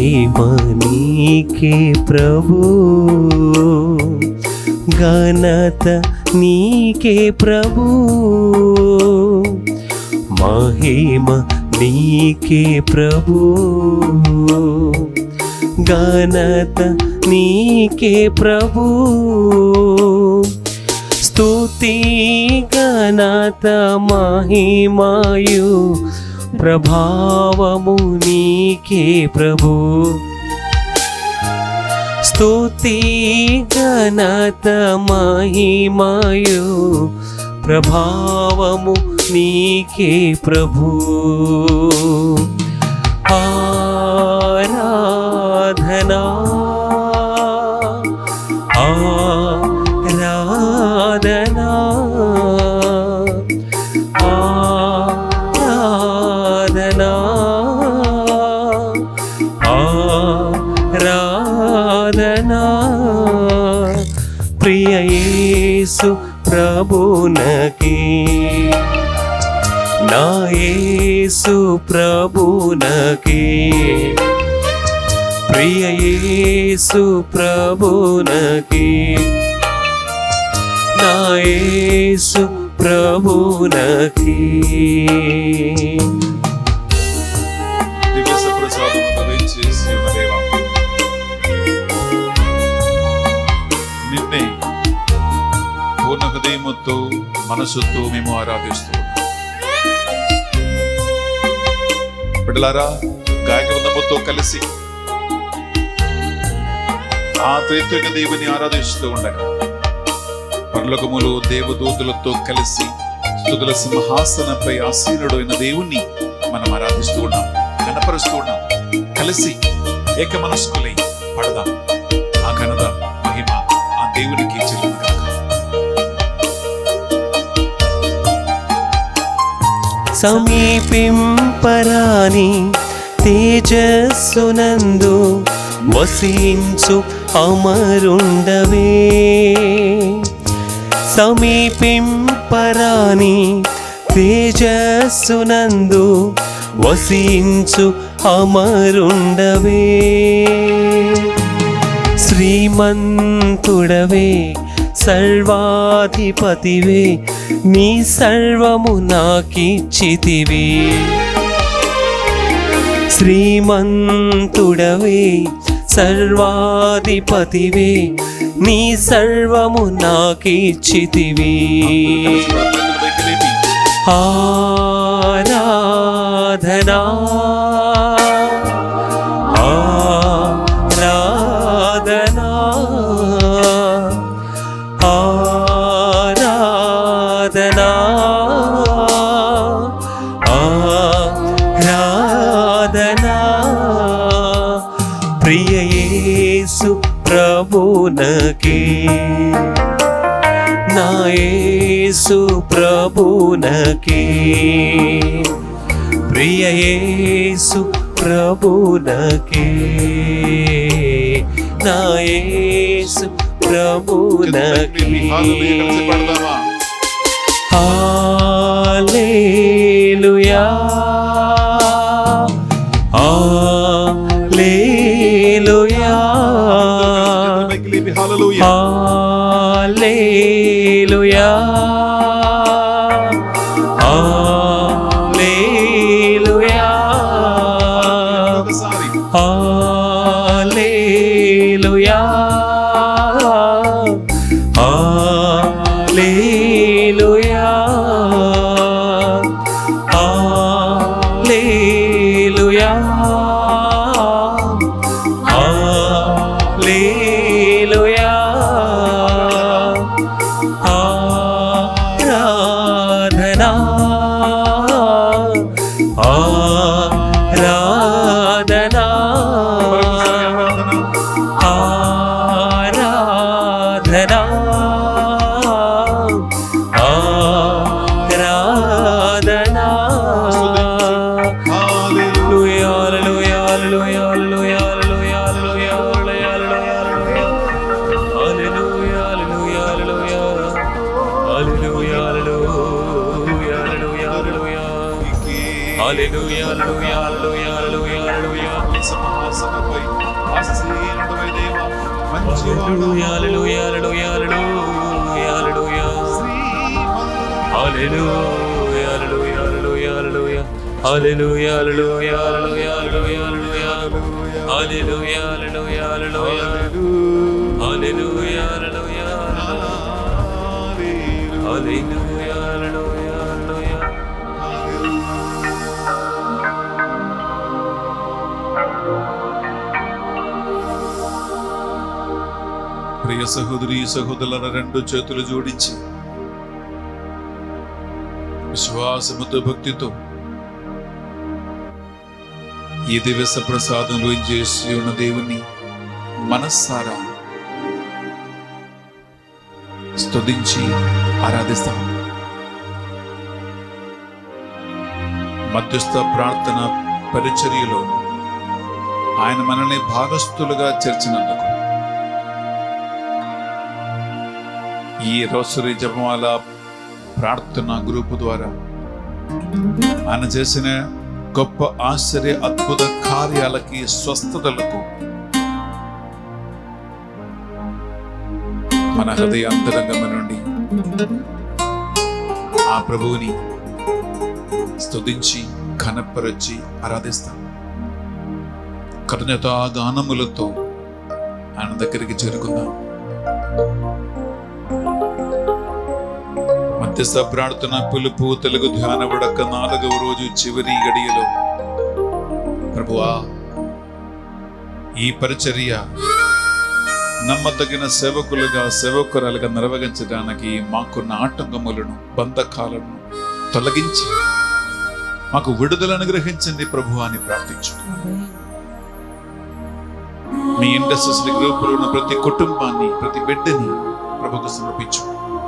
మహిమ నీకే ప్రభు ఘనత నీకే ప్రభు మహిమ నీకే ప్రభు ఘనత నీకే ప్రభు స్తుతి ఘనత మహిమయు ప్రభావము నీకే ప్రభు స్తుతి ఘనత మహిమయు ప్రభావము నీకే ప్రభు ఆరాధనా ఆరాధనా ఆరాధనా ఆరాధనా ప్రియ యేసు ప్రభునకి నా యేసు ప్రభునకి ప్రియ యేసు ప్రభునకి నా యేసు ప్రభునకి దివ్య సప్రసాదము దయచేసి ఉన్న దేవా నిన్నే పూర్ణ హృదయముతో మనసుతో మేము ఆరాధిస్తూ ఉన్నాం. బిడ్డలారా గాయక వృందముతో కలిసి ఆ త్రిత్విక దేవుని ఆరాధిస్తూ ఉండగా పర్లోకములు దేవదూతులతో కలిసి స్తుతుల సింహాసనంపై ఆసీనుడు అయిన దేవుణ్ణి మనం ఆరాధిస్తూ ఉన్నాం కనపరుస్తూ ఉన్నాం కలిసి ఏక మనస్కులై పడదాం ఆ ఘనత మహిమ ఆ దేవునికి చెల్లును గాక సమీపింపరాని తేజస్సునందు వసించు అమరుండవే సమీపింపరాని తేజస్సునందు వసించు అమరుండవే శ్రీమంతుడవే సర్వాధిపతివే నీ సర్వము నాకిచ్చితివి శ్రీమంతుడవే సర్వాధిపతివే నీ సర్వము నాకిచ్చితివి ప్రార్థనలు పైకి లేపి ఆరాధనా ఆరాధనా ఆరాధనా ఆరాధనా ప్రియ యేసు ప్రభునకి నా యేసు ప్రభునకి ప్రియ యేసు ప్రభునకి నా యేసు ప్రభునకి హాలెలూయా కలిసి పడదామా హల్లెలూయా హల్లెలూయా పైకి లేపి హాలెలూయా హల్లెలూయా హల్లెలూయా ఒకసారి హల్లెలూయా హల్లెలూయా హల్లెలూయా హల్లెలూయా ఆరాధనా ఆరాధనా మరొకసారి ఆరాధన ఆరాధనా ఆరాధనా హాలెలూయా హల్లెలూయా హల్లెలూయా హల్లెలూయా హల్లెలూయా హల్లెలూయా హల్లెలూయా హల్లెలూయా హల్లెలూయా హల్లెలూయా హల్లెలూయా హల్లెలూయా హల్లెలూయా హల్లెలూయా హల్లెలూయా హల్లెలూయా హల్లెలూయా హల్లెలూయా హల్లెలూయా హల్లెలూయా సింహాసనపై ఆసీనుడవై దేవా, మంచివాడా, హల్లెలూయా హల్లెలూయా హల్లెలూయా హల్లెలూయా హల్లెలూయా శ్రీమంతుడా, హల్లెలూయా హల్లెలూయా హల్లెలూయా హల్లెలూయా హల్లెలూయా హల్లెలూయా హల్లెలూయా హల్లెలూయా హల్లెలూయా హల్లెలూయా హల్లెలూయా హల్లెలూయా హల్లెలూయా హల్లెలూయా హల్లెలూయా హల్లెలూయా హల్లెలూయా ప్రియ సహోదరి సహోదరుల రెండు చేతులు జోడించి విశ్వాసముతో భక్తితో ఈ దివస ప్రసాదంలో చేసి ఉన్న దేవుని మనస్సారా స్తుతించి ఆరాధిస్తాం మధ్యస్థ ప్రార్థన పరిచర్యలో ఆయన మనల్ని భాగస్థులుగా చేర్చినందుకు ఈ రోసరి జపమాల ప్రార్థన గ్రూపు ద్వారా ఆయన చేసిన గొప్ప ఆశ్చర్య అద్భుత కార్యాలకి స్వస్థతలకు మన హృదయ అంతరంగం నుండి ఆ ప్రభువుని స్తుతించి ఘనపరచి ఆరాధిస్తాం కరుణత గానములతో ఆయన దగ్గరికి చేరుకుందాం మధ్యస్థ ప్రార్థన పిలుపు తెలుగు ధ్యాన వడక నాలుగవ రోజు చివరి గడియలో ప్రభువా ఈ పరిచర్య నమ్మదగిన సేవకులుగా సేవకురాలుగా నిర్వహించడానికి మాకున్న ఆటంకములను బంధకాలను తొలగించి మాకు విడుదల అనుగ్రహించండి ప్రభు అని ప్రార్థించు మీ ఇండస్ట్రీస్ గ్రూపులో ఉన్న ప్రతి కుటుంబాన్ని ప్రతి బిడ్డని ప్రభుకు సమర్పించు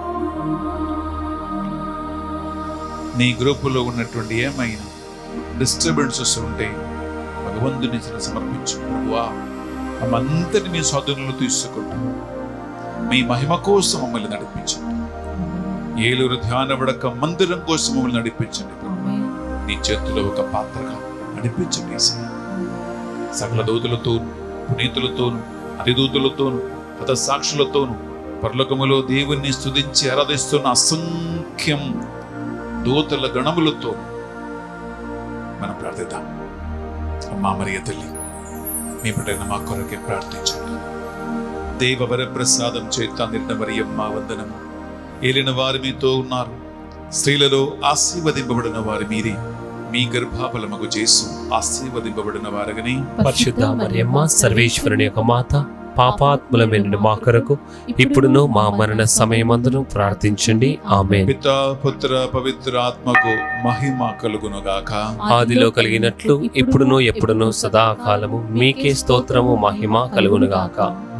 నీ గ్రూపులో ఉన్నటువంటి ఏమైనా డిస్టర్బెన్సెస్ ఉంటే భగవంతుని సమర్పించు ప్రభువా మమ్మంతటి మీ స్వాధీనంలో తీసుకుంటాం మీ మహిమ కోసం మమ్మల్ని నడిపించండి ఏలూరు ధ్యాన వడక మందిరం కోసం మమ్మల్ని నడిపించండి ప్రభు నీ చేతిలో ఒక పాత్రగా నడిపించండి యేసయ్య. సకల దూతులతోను పునీతులతోను అతిదూతులతోను హత సాక్షులతోను పరలోకములో దేవుణ్ణి స్తుతించి ఆరాధిస్తున్న అసంఖ్యం దూతల గణములతో మనం ప్రార్థిద్దాం అమ్మా మరియ తల్లి మీ బిడ్డైన మా కొరకే ప్రార్థించండి దేవ వరప్రసాదం చేత నిండ మరియమ్మ వందనము ఏలిన వారు మీతో ఉన్నారు స్త్రీలలో ఆశీర్వదింపబడిన వారు మీరే మీ గర్భాఫలముకు చేసు ఆశీర్వదింపబడిన వారగని పరిశుద్ధ మరియమ్మ సర్వేశ్వరుని యొక్క మాత పాపాత్ములమైన మా కొరకు ఇప్పుడును మా మరణ సమయమందును ప్రార్థించండి ఆమె పిత పుత్ర పవిత్ర ఆత్మకు మహిమ కలుగునుగాక ఆదిలో కలిగినట్లు ఇప్పుడును ఎప్పుడును సదాకాలము మీకే స్తోత్రము మహిమ కలుగునుగాక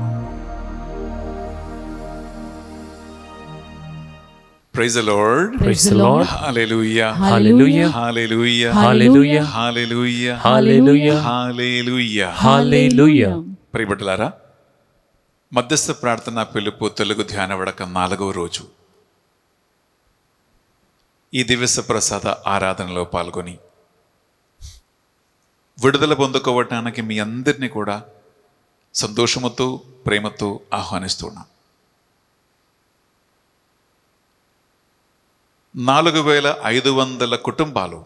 praise Lord Praise the Lord. హల్లెలూయా హల్లెలూయా హల్లెలూయా హల్లెలూయా హల్లెలూయా హల్లెలూయా హల్లెలూయా హల్లెలూయా ప్రియబిడ్డలారా మధ్యస్థ ప్రార్థన పిలుపు తెలుగు ధ్యాన వడక నాలుగవ రోజు ఈ దివ్యస ప్రసాద ఆరాధనలో పాల్గొని విడుదల పొందుకోవటానికి మీ అందరినీ కూడా సంతోషముతో ప్రేమతో ఆహ్వానిస్తున్నాం నాలుగు వేల ఐదు వందల కుటుంబాలు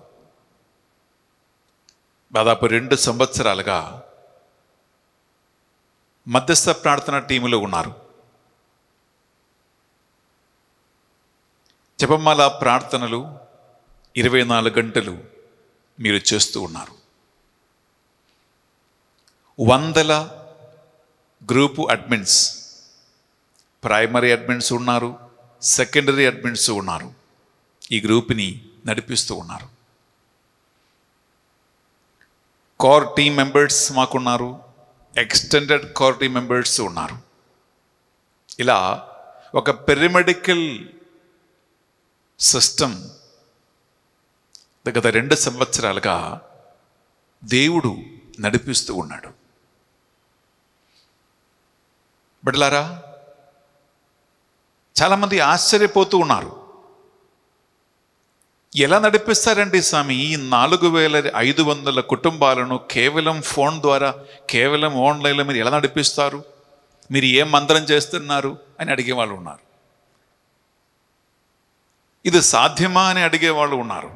దాదాపు రెండు సంవత్సరాలుగా మధ్యస్థ ప్రార్థన టీములో ఉన్నారు జపమాల ప్రార్థనలు ఇరవై నాలుగు గంటలు మీరు చేస్తూ ఉన్నారు వందల గ్రూపు అడ్మిన్స్ ప్రైమరీ అడ్మిన్స్ ఉన్నారు సెకండరీ అడ్మిన్స్ ఉన్నారు ఈ గ్రూప్ని నడిపిస్తూ ఉన్నారు కోర్ టీమ్ మెంబర్స్ మాకున్నారు ఎక్స్టెండెడ్ కోర్ టీమ్ మెంబర్స్ ఉన్నారు ఇలా ఒక పెరిమెడికల్ సిస్టమ్ గత రెండు సంవత్సరాలుగా దేవుడు నడిపిస్తూ ఉన్నాడు బిడ్డలారా చాలామంది ఆశ్చర్యపోతూ ఉన్నారు ఎలా నడిపిస్తారండి స్వామి ఈ నాలుగు వేల ఐదు వందల కుటుంబాలను కేవలం ఫోన్ ద్వారా కేవలం ఆన్లైన్లో మీరు ఎలా నడిపిస్తారు మీరు ఏం మంత్రం చేస్తున్నారు అని అడిగే వాళ్ళు ఉన్నారు ఇది సాధ్యమా అని అడిగే వాళ్ళు ఉన్నారు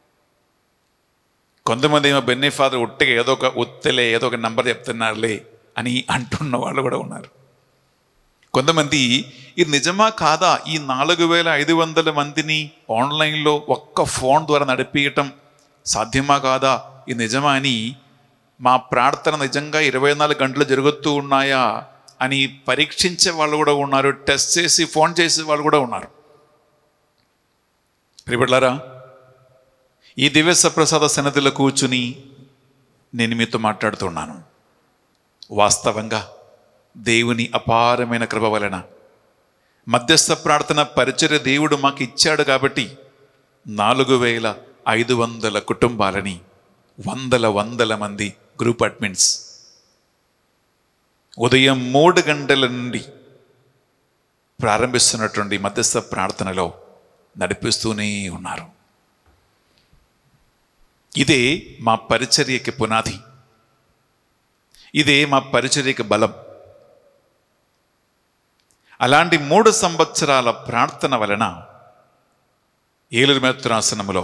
కొంతమంది ఏమో బెన్నీ ఫాదర్ ఉట్టిగా ఏదో ఒక ఉత్తలే ఏదో ఒక నంబర్ చెప్తున్నారులే అని అంటున్న వాళ్ళు కూడా ఉన్నారు కొంతమంది ఇది నిజమా కాదా ఈ నాలుగు వేల ఐదు వందల మందిని ఆన్లైన్లో ఒక్క ఫోన్ ద్వారా నడిపించటం సాధ్యమా కాదా ఇది నిజమా అని మా ప్రార్థన నిజంగా ఇరవై నాలుగు గంటలు జరుగుతూ ఉన్నాయా అని పరీక్షించే వాళ్ళు కూడా ఉన్నారు టెస్ట్ చేసి ఫోన్ చేసే వాళ్ళు కూడా ఉన్నారు ప్రిబిడ్లారా ఈ దివ్య సప్రసాద సన్నదిలో కూర్చుని నేను మీతో మాట్లాడుతున్నాను వాస్తవంగా దేవుని అపారమైన కృప వలన మధ్యస్థ ప్రార్థన పరిచర్య దేవుడు మాకు ఇచ్చాడు కాబట్టి నాలుగు వేల ఐదు వందల కుటుంబాలని వందల వందల మంది గ్రూప్ అడ్మిన్స్ ఉదయం మూడు గంటల నుండి ప్రారంభిస్తున్నటువంటి మధ్యస్థ ప్రార్థనలో నడిపిస్తూనే ఉన్నారు ఇదే మా పరిచర్యకి పునాది ఇదే మా పరిచర్యకి బలం అలాంటి మూడు సంవత్సరాల ప్రార్థన వలన ఏలూరు మేత్రాసనములో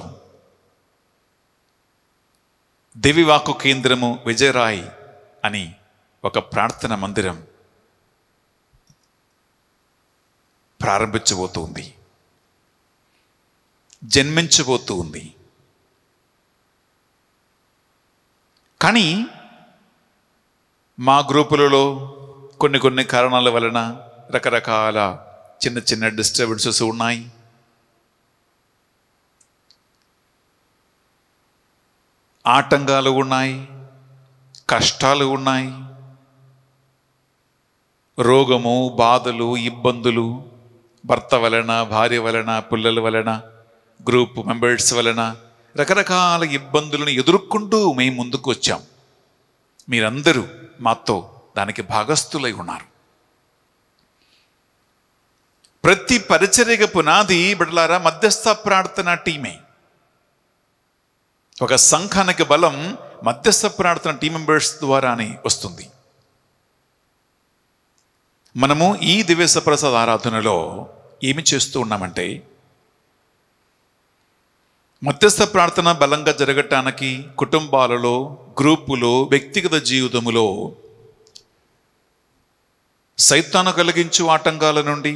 దివివాకు కేంద్రము విజయరాయ్ అని ఒక ప్రార్థన మందిరం ప్రారంభించబోతుంది జన్మించబోతూ ఉంది కానీ మా గ్రూపులలో కొన్ని కొన్ని కారణాల వలన రకరకాల చిన్న చిన్న డిస్టర్బెన్సెస్ ఉన్నాయి ఆటంకాలు ఉన్నాయి కష్టాలు ఉన్నాయి రోగము బాధలు ఇబ్బందులు భర్త వలన భార్య వలన పిల్లల వలన గ్రూప్ మెంబర్స్ వలన రకరకాల ఇబ్బందులను ఎదుర్కొంటూ మేము ముందుకు వచ్చాం మీరందరూ మాతో దానికి భాగస్థులై ఉన్నారు ప్రతి పరిచర్యక పునాది బిడలారా మధ్యస్థ ప్రార్థన టీమే ఒక సంఘానికి బలం మధ్యస్థ ప్రార్థన టీం మెంబర్స్ ద్వారానే వస్తుంది మనము ఈ దివ్యస ప్రసాద్ ఆరాధనలో ఏమి చేస్తూ ఉన్నామంటే మధ్యస్థ ప్రార్థన బలంగా జరగటానికి కుటుంబాలలో గ్రూపులో వ్యక్తిగత జీవితములో సైతాను కలిగించు ఆటంకాల నుండి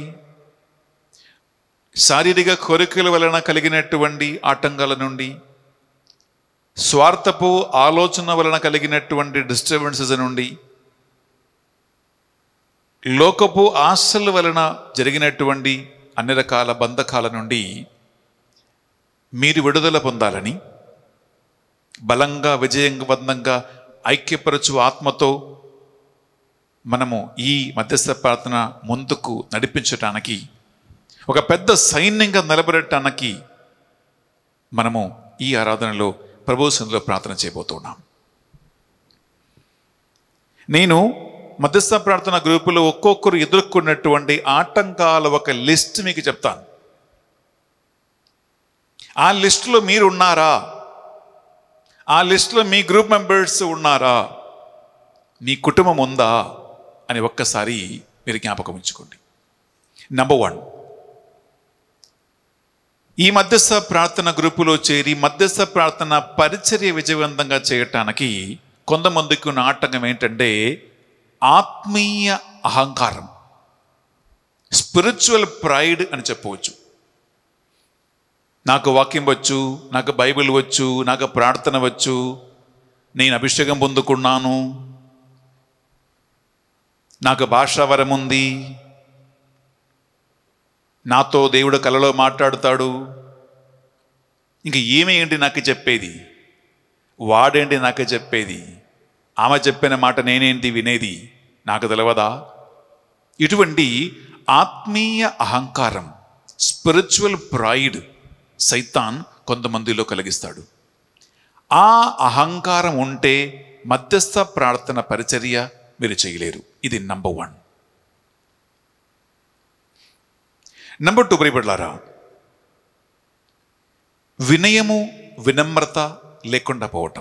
శారీరక కోరికల వలన కలిగినటువంటి ఆటంకాల నుండి స్వార్థపు ఆలోచన వలన కలిగినటువంటి డిస్టర్బెన్సెస్ నుండి లోకపు ఆశల వలన జరిగినటువంటి అన్ని రకాల బంధకాల నుండి మీరు విడుదల పొందాలని బలంగా విజయవంతంగా ఐక్యపరచు ఆత్మతో మనము ఈ మధ్యస్థ ప్రార్థన ముందుకు నడిపించటానికి ఒక పెద్ద సైన్యంగా నిలబడటానికి మనము ఈ ఆరాధనలో ప్రభు సన్నిధిలో ప్రార్థన చేయబోతున్నాం నేను మధ్యస్థ ప్రార్థన గ్రూపులో ఒక్కొక్కరు ఎదుర్కొన్నటువంటి ఆటంకాల ఒక లిస్ట్ మీకు చెప్తాను ఆ లిస్టులో మీరు ఉన్నారా ఆ లిస్టులో మీ గ్రూప్ మెంబర్స్ ఉన్నారా మీ కుటుంబం ఉందా అని ఒక్కసారి మీరు జ్ఞాపకం ఉంచుకోండి నంబర్ వన్ ఈ మధ్యస్థ ప్రార్థన గ్రూపులో చేరి మధ్యస్థ ప్రార్థన పరిచర్య విజయవంతంగా చేయటానికి కొంతమందికి ఉన్న ఆటంకం ఏంటంటే ఆత్మీయ అహంకారం స్పిరిచువల్ ప్రైడ్ అని చెప్పవచ్చు నాకు వాక్యం వచ్చు నాకు బైబిల్ వచ్చు నాకు ప్రార్థన వచ్చు నేను అభిషేకం పొందుకున్నాను నాకు భాషా వరం ఉంది నాతో దేవుడు కలలో మాట్లాడుతాడు ఇంక ఏమేంటి నాకు చెప్పేది వాడేంటి నాకు చెప్పేది ఆమె చెప్పిన మాట నేనేంటి వినేది నాకు తెలవదా ఇటువంటి ఆత్మీయ అహంకారం స్పిరిచువల్ ప్రైడ్ సైతాన్ కొంతమందిలో కలిగిస్తాడు ఆ అహంకారం ఉంటే మధ్యస్థ ప్రార్థన పరిచర్య మీరు చేయలేరు ఇది నంబర్ వన్ నంబర్ టూ ప్రియపడ్లారా వినయము వినమ్రత లేకుండా పోవటం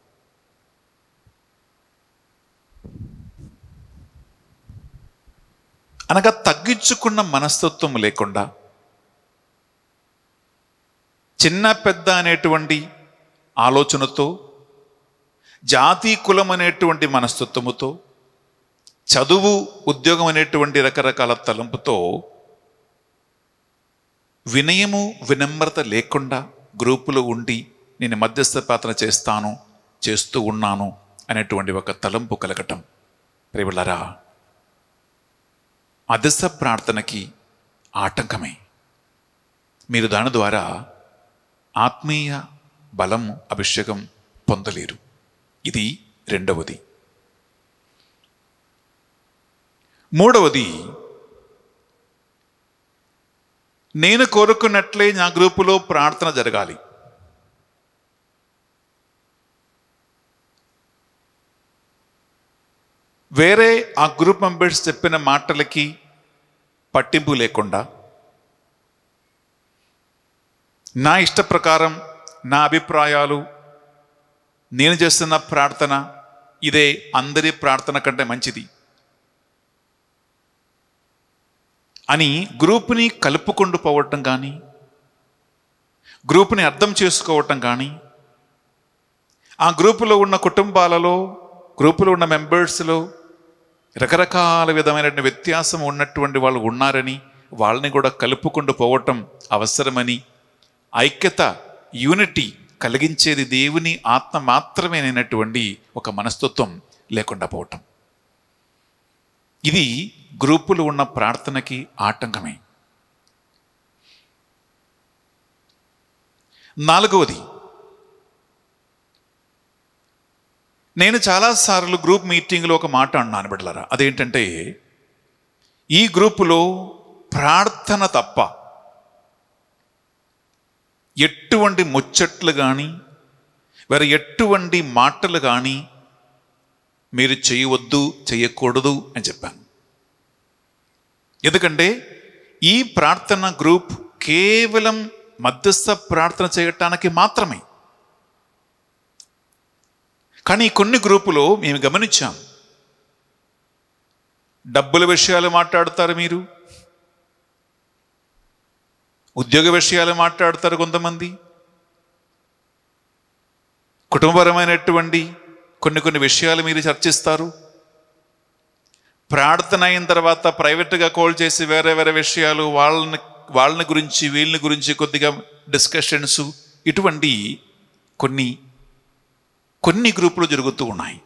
అనగా తగ్గించుకున్న మనస్తత్వం లేకుండా చిన్న పెద్ద అనేటువంటి ఆలోచనతో జాతి కులం అనేటువంటి మనస్తత్వముతో చదువు ఉద్యోగం అనేటువంటి రకరకాల తలంపుతో వినయము వినమ్రత లేకుండా గ్రూపులో ఉండి నేను మధ్యస్థ పాత్ర చేస్తాను చేస్తూ ఉన్నాను అనేటువంటి ఒక తలంపు కలగటం ప్రేమిళ్ళరా మధ్యస్థ ప్రార్థనకి ఆటంకమే మీరు దాని ద్వారా ఆత్మీయ బలం అభిషేకం పొందలేరు ఇది రెండవది మూడవది నేను కోరుకున్నట్లే నా గ్రూపులో ప్రార్థన జరగాలి వేరే ఆ గ్రూప్ మెంబర్స్ చెప్పిన మాటలకి పట్టింపు లేకుండా నా ఇష్ట ప్రకారం నా అభిప్రాయాలు నేను చేస్తున్న ప్రార్థన ఇదే అందరి ప్రార్థన కంటే మంచిది అని గ్రూప్ని కలుపుకుంటూ పోవటం కానీ గ్రూప్ని అర్థం చేసుకోవటం కానీ ఆ గ్రూపులో ఉన్న కుటుంబాలలో గ్రూపులో ఉన్న మెంబర్స్లో రకరకాల విధమైన వ్యత్యాసం ఉన్నటువంటి వాళ్ళు ఉన్నారని వాళ్ళని కూడా కలుపుకుంటూ పోవటం అవసరమని ఐక్యత యూనిటీ కలిగించేది దేవుని ఆత్మ మాత్రమేనైనటువంటి ఒక మనస్తత్వం లేకుండా పోవటం ఇది గ్రూపులు ఉన్న ప్రార్థనకి ఆటంకమే నాలుగవది నేను చాలాసార్లు గ్రూప్ మీటింగ్లో ఒక మాట అన్నాను బిడ్డలారా అదేంటంటే ఈ గ్రూపులో ప్రార్థన తప్ప ఎటువంటి ముచ్చట్లు కానీ వేరే ఎటువంటి మాటలు కానీ మీరు చేయవద్దు చేయకూడదు అని చెప్పాను ఎందుకంటే ఈ ప్రార్థన గ్రూప్ కేవలం మధ్యస్థ ప్రార్థన చేయటానికి మాత్రమే కానీ కొన్ని గ్రూపులో మేము గమనించాం డబ్బుల విషయాలు మాట్లాడతారు మీరు ఉద్యోగ విషయాలు మాట్లాడతారు కొంతమంది కుటుంబపరమైనటువంటి కొన్ని కొన్ని విషయాలు మీరు చర్చిస్తారు ప్రార్థన అయిన తర్వాత ప్రైవేట్గా కాల్ చేసి వేరే వేరే విషయాలు వాళ్ళని వాళ్ళని గురించి వీళ్ళని గురించి కొద్దిగా డిస్కషన్స్ ఇటువంటి కొన్ని కొన్ని గ్రూపులు జరుగుతూ ఉన్నాయి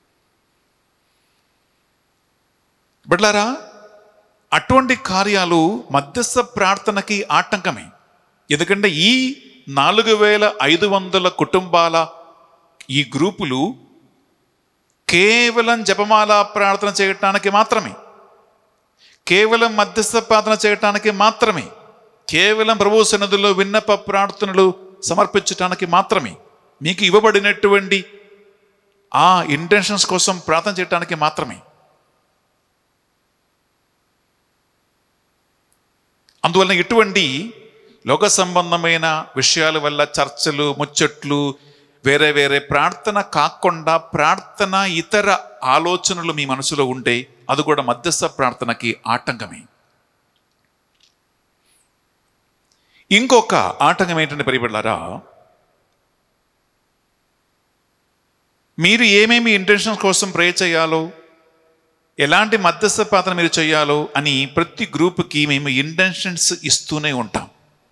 బట్లారా అటువంటి కార్యాలు మధ్యస్థ ప్రార్థనకి ఆటంకమే ఎందుకంటే ఈ నాలుగు వేల ఐదు వందల కుటుంబాల ఈ గ్రూపులు కేవలం జపమాల ప్రార్థన చేయటానికి మాత్రమే కేవలం మధ్యస్థ ప్రార్థన చేయటానికి మాత్రమే కేవలం ప్రభు సన్నదులో విన్నప ప్రార్థనలు సమర్పించటానికి మాత్రమే మీకు ఇవ్వబడినటువంటి ఆ ఇంటెన్షన్స్ కోసం ప్రార్థన చేయటానికి మాత్రమే అందువలన ఇటువంటి లోక సంబంధమైన విషయాల వల్ల చర్చలు ముచ్చట్లు వేరే వేరే ప్రార్థన కాకుండా ప్రార్థన ఇతర ఆలోచనలు మీ మనసులో ఉంటే అది కూడా మధ్యస్థ ప్రార్థనకి ఆటంకమే ఇంకొక ఆటంకం ఏంటంటే పరిబడ్లారా మీరు ఏమేమి ఇంటెన్షన్స్ కోసం ప్రే చేయాలో ఎలాంటి మధ్యస్థ ప్రార్థన మీరు చేయాలో అని ప్రతి గ్రూప్కి మేము ఇంటెన్షన్స్ ఇస్తూనే ఉంటాం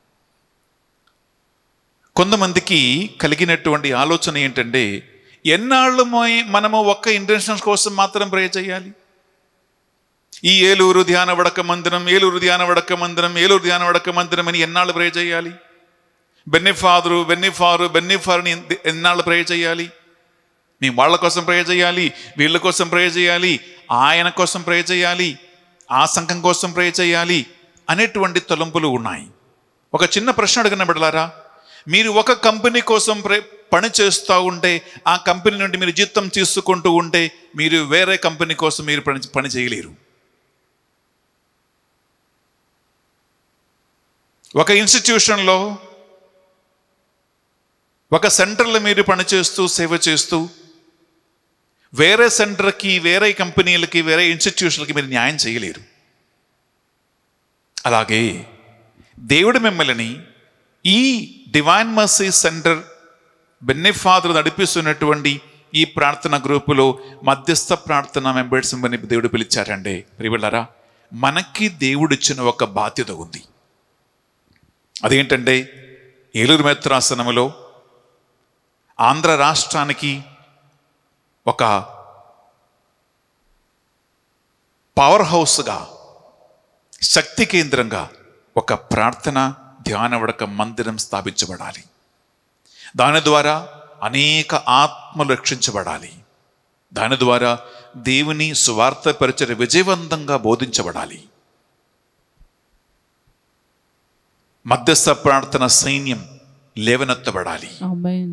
కొంతమందికి కలిగినటువంటి ఆలోచన ఏంటంటే ఎన్నాళ్ళు మొయ్- మనము ఒక్క ఇంటెన్షన్స్ కోసం మాత్రం ప్రే చేయాలి ఈ ఏలూరు ధ్యాన వడక మందిరం ఏలూరు ధ్యాన వడక మందిరం ఏలూరు ధ్యాన వడక మందిరం అని ఎన్నాళ్ళు ప్రే చేయాలి బెన్నిఫాదరు బెన్నిఫారు బెన్నిఫారుని ఎన్- ఎన్నాళ్ళు ప్రే చేయాలి మేము వాళ్ళ కోసం ప్రే చేయాలి వీళ్ళ కోసం ప్రే చేయాలి ఆయన కోసం ప్రే చేయాలి ఆ సంఘం కోసం ప్రే చేయాలి అనేటువంటి తలంపులు ఉన్నాయి ఒక చిన్న ప్రశ్న అడిగిన బిడ్డలారా మీరు ఒక కంపెనీ కోసం ప్రే పని చేస్తూ ఉంటే ఆ కంపెనీ నుండి మీరు జీతం తీసుకుంటూ ఉంటే మీరు వేరే కంపెనీ కోసం మీరు పని పని చేయలేరు ఒక ఇన్స్టిట్యూషన్లో ఒక సెంటర్లో మీరు పనిచేస్తూ సేవ చేస్తూ వేరే సెంటర్కి వేరే కంపెనీలకి వేరే ఇన్స్టిట్యూషన్లకి మీరు న్యాయం చేయలేరు అలాగే దేవుడు మిమ్మల్ని ఈ డివైన్ మర్సీ సెంటర్ బెన్నెఫాదర్ నడిపిస్తున్నటువంటి ఈ ప్రార్థన గ్రూపులో మధ్యస్థ ప్రార్థన మెంబర్స్ అని దేవుడు పిలిచారండి ప్రియులారా మనకి దేవుడిచ్చిన ఒక బాధ్యత ఉంది అదేంటంటే ఏలూరు మెత్రాసనములో ఆంధ్ర రాష్ట్రానికి ఒక పవర్ హౌస్గా శక్తి కేంద్రంగా ఒక ప్రార్థన ధ్యాన వడక మందిరం స్థాపించబడాలి దాని ద్వారా అనేక ఆత్మలు రక్షించబడాలి దాని ద్వారా దేవుని సువార్త పరిచయ విజయవంతంగా బోధించబడాలి మధ్యస్థ ప్రార్థన సైన్యం లేవనెత్తబడాలి ఆమేన్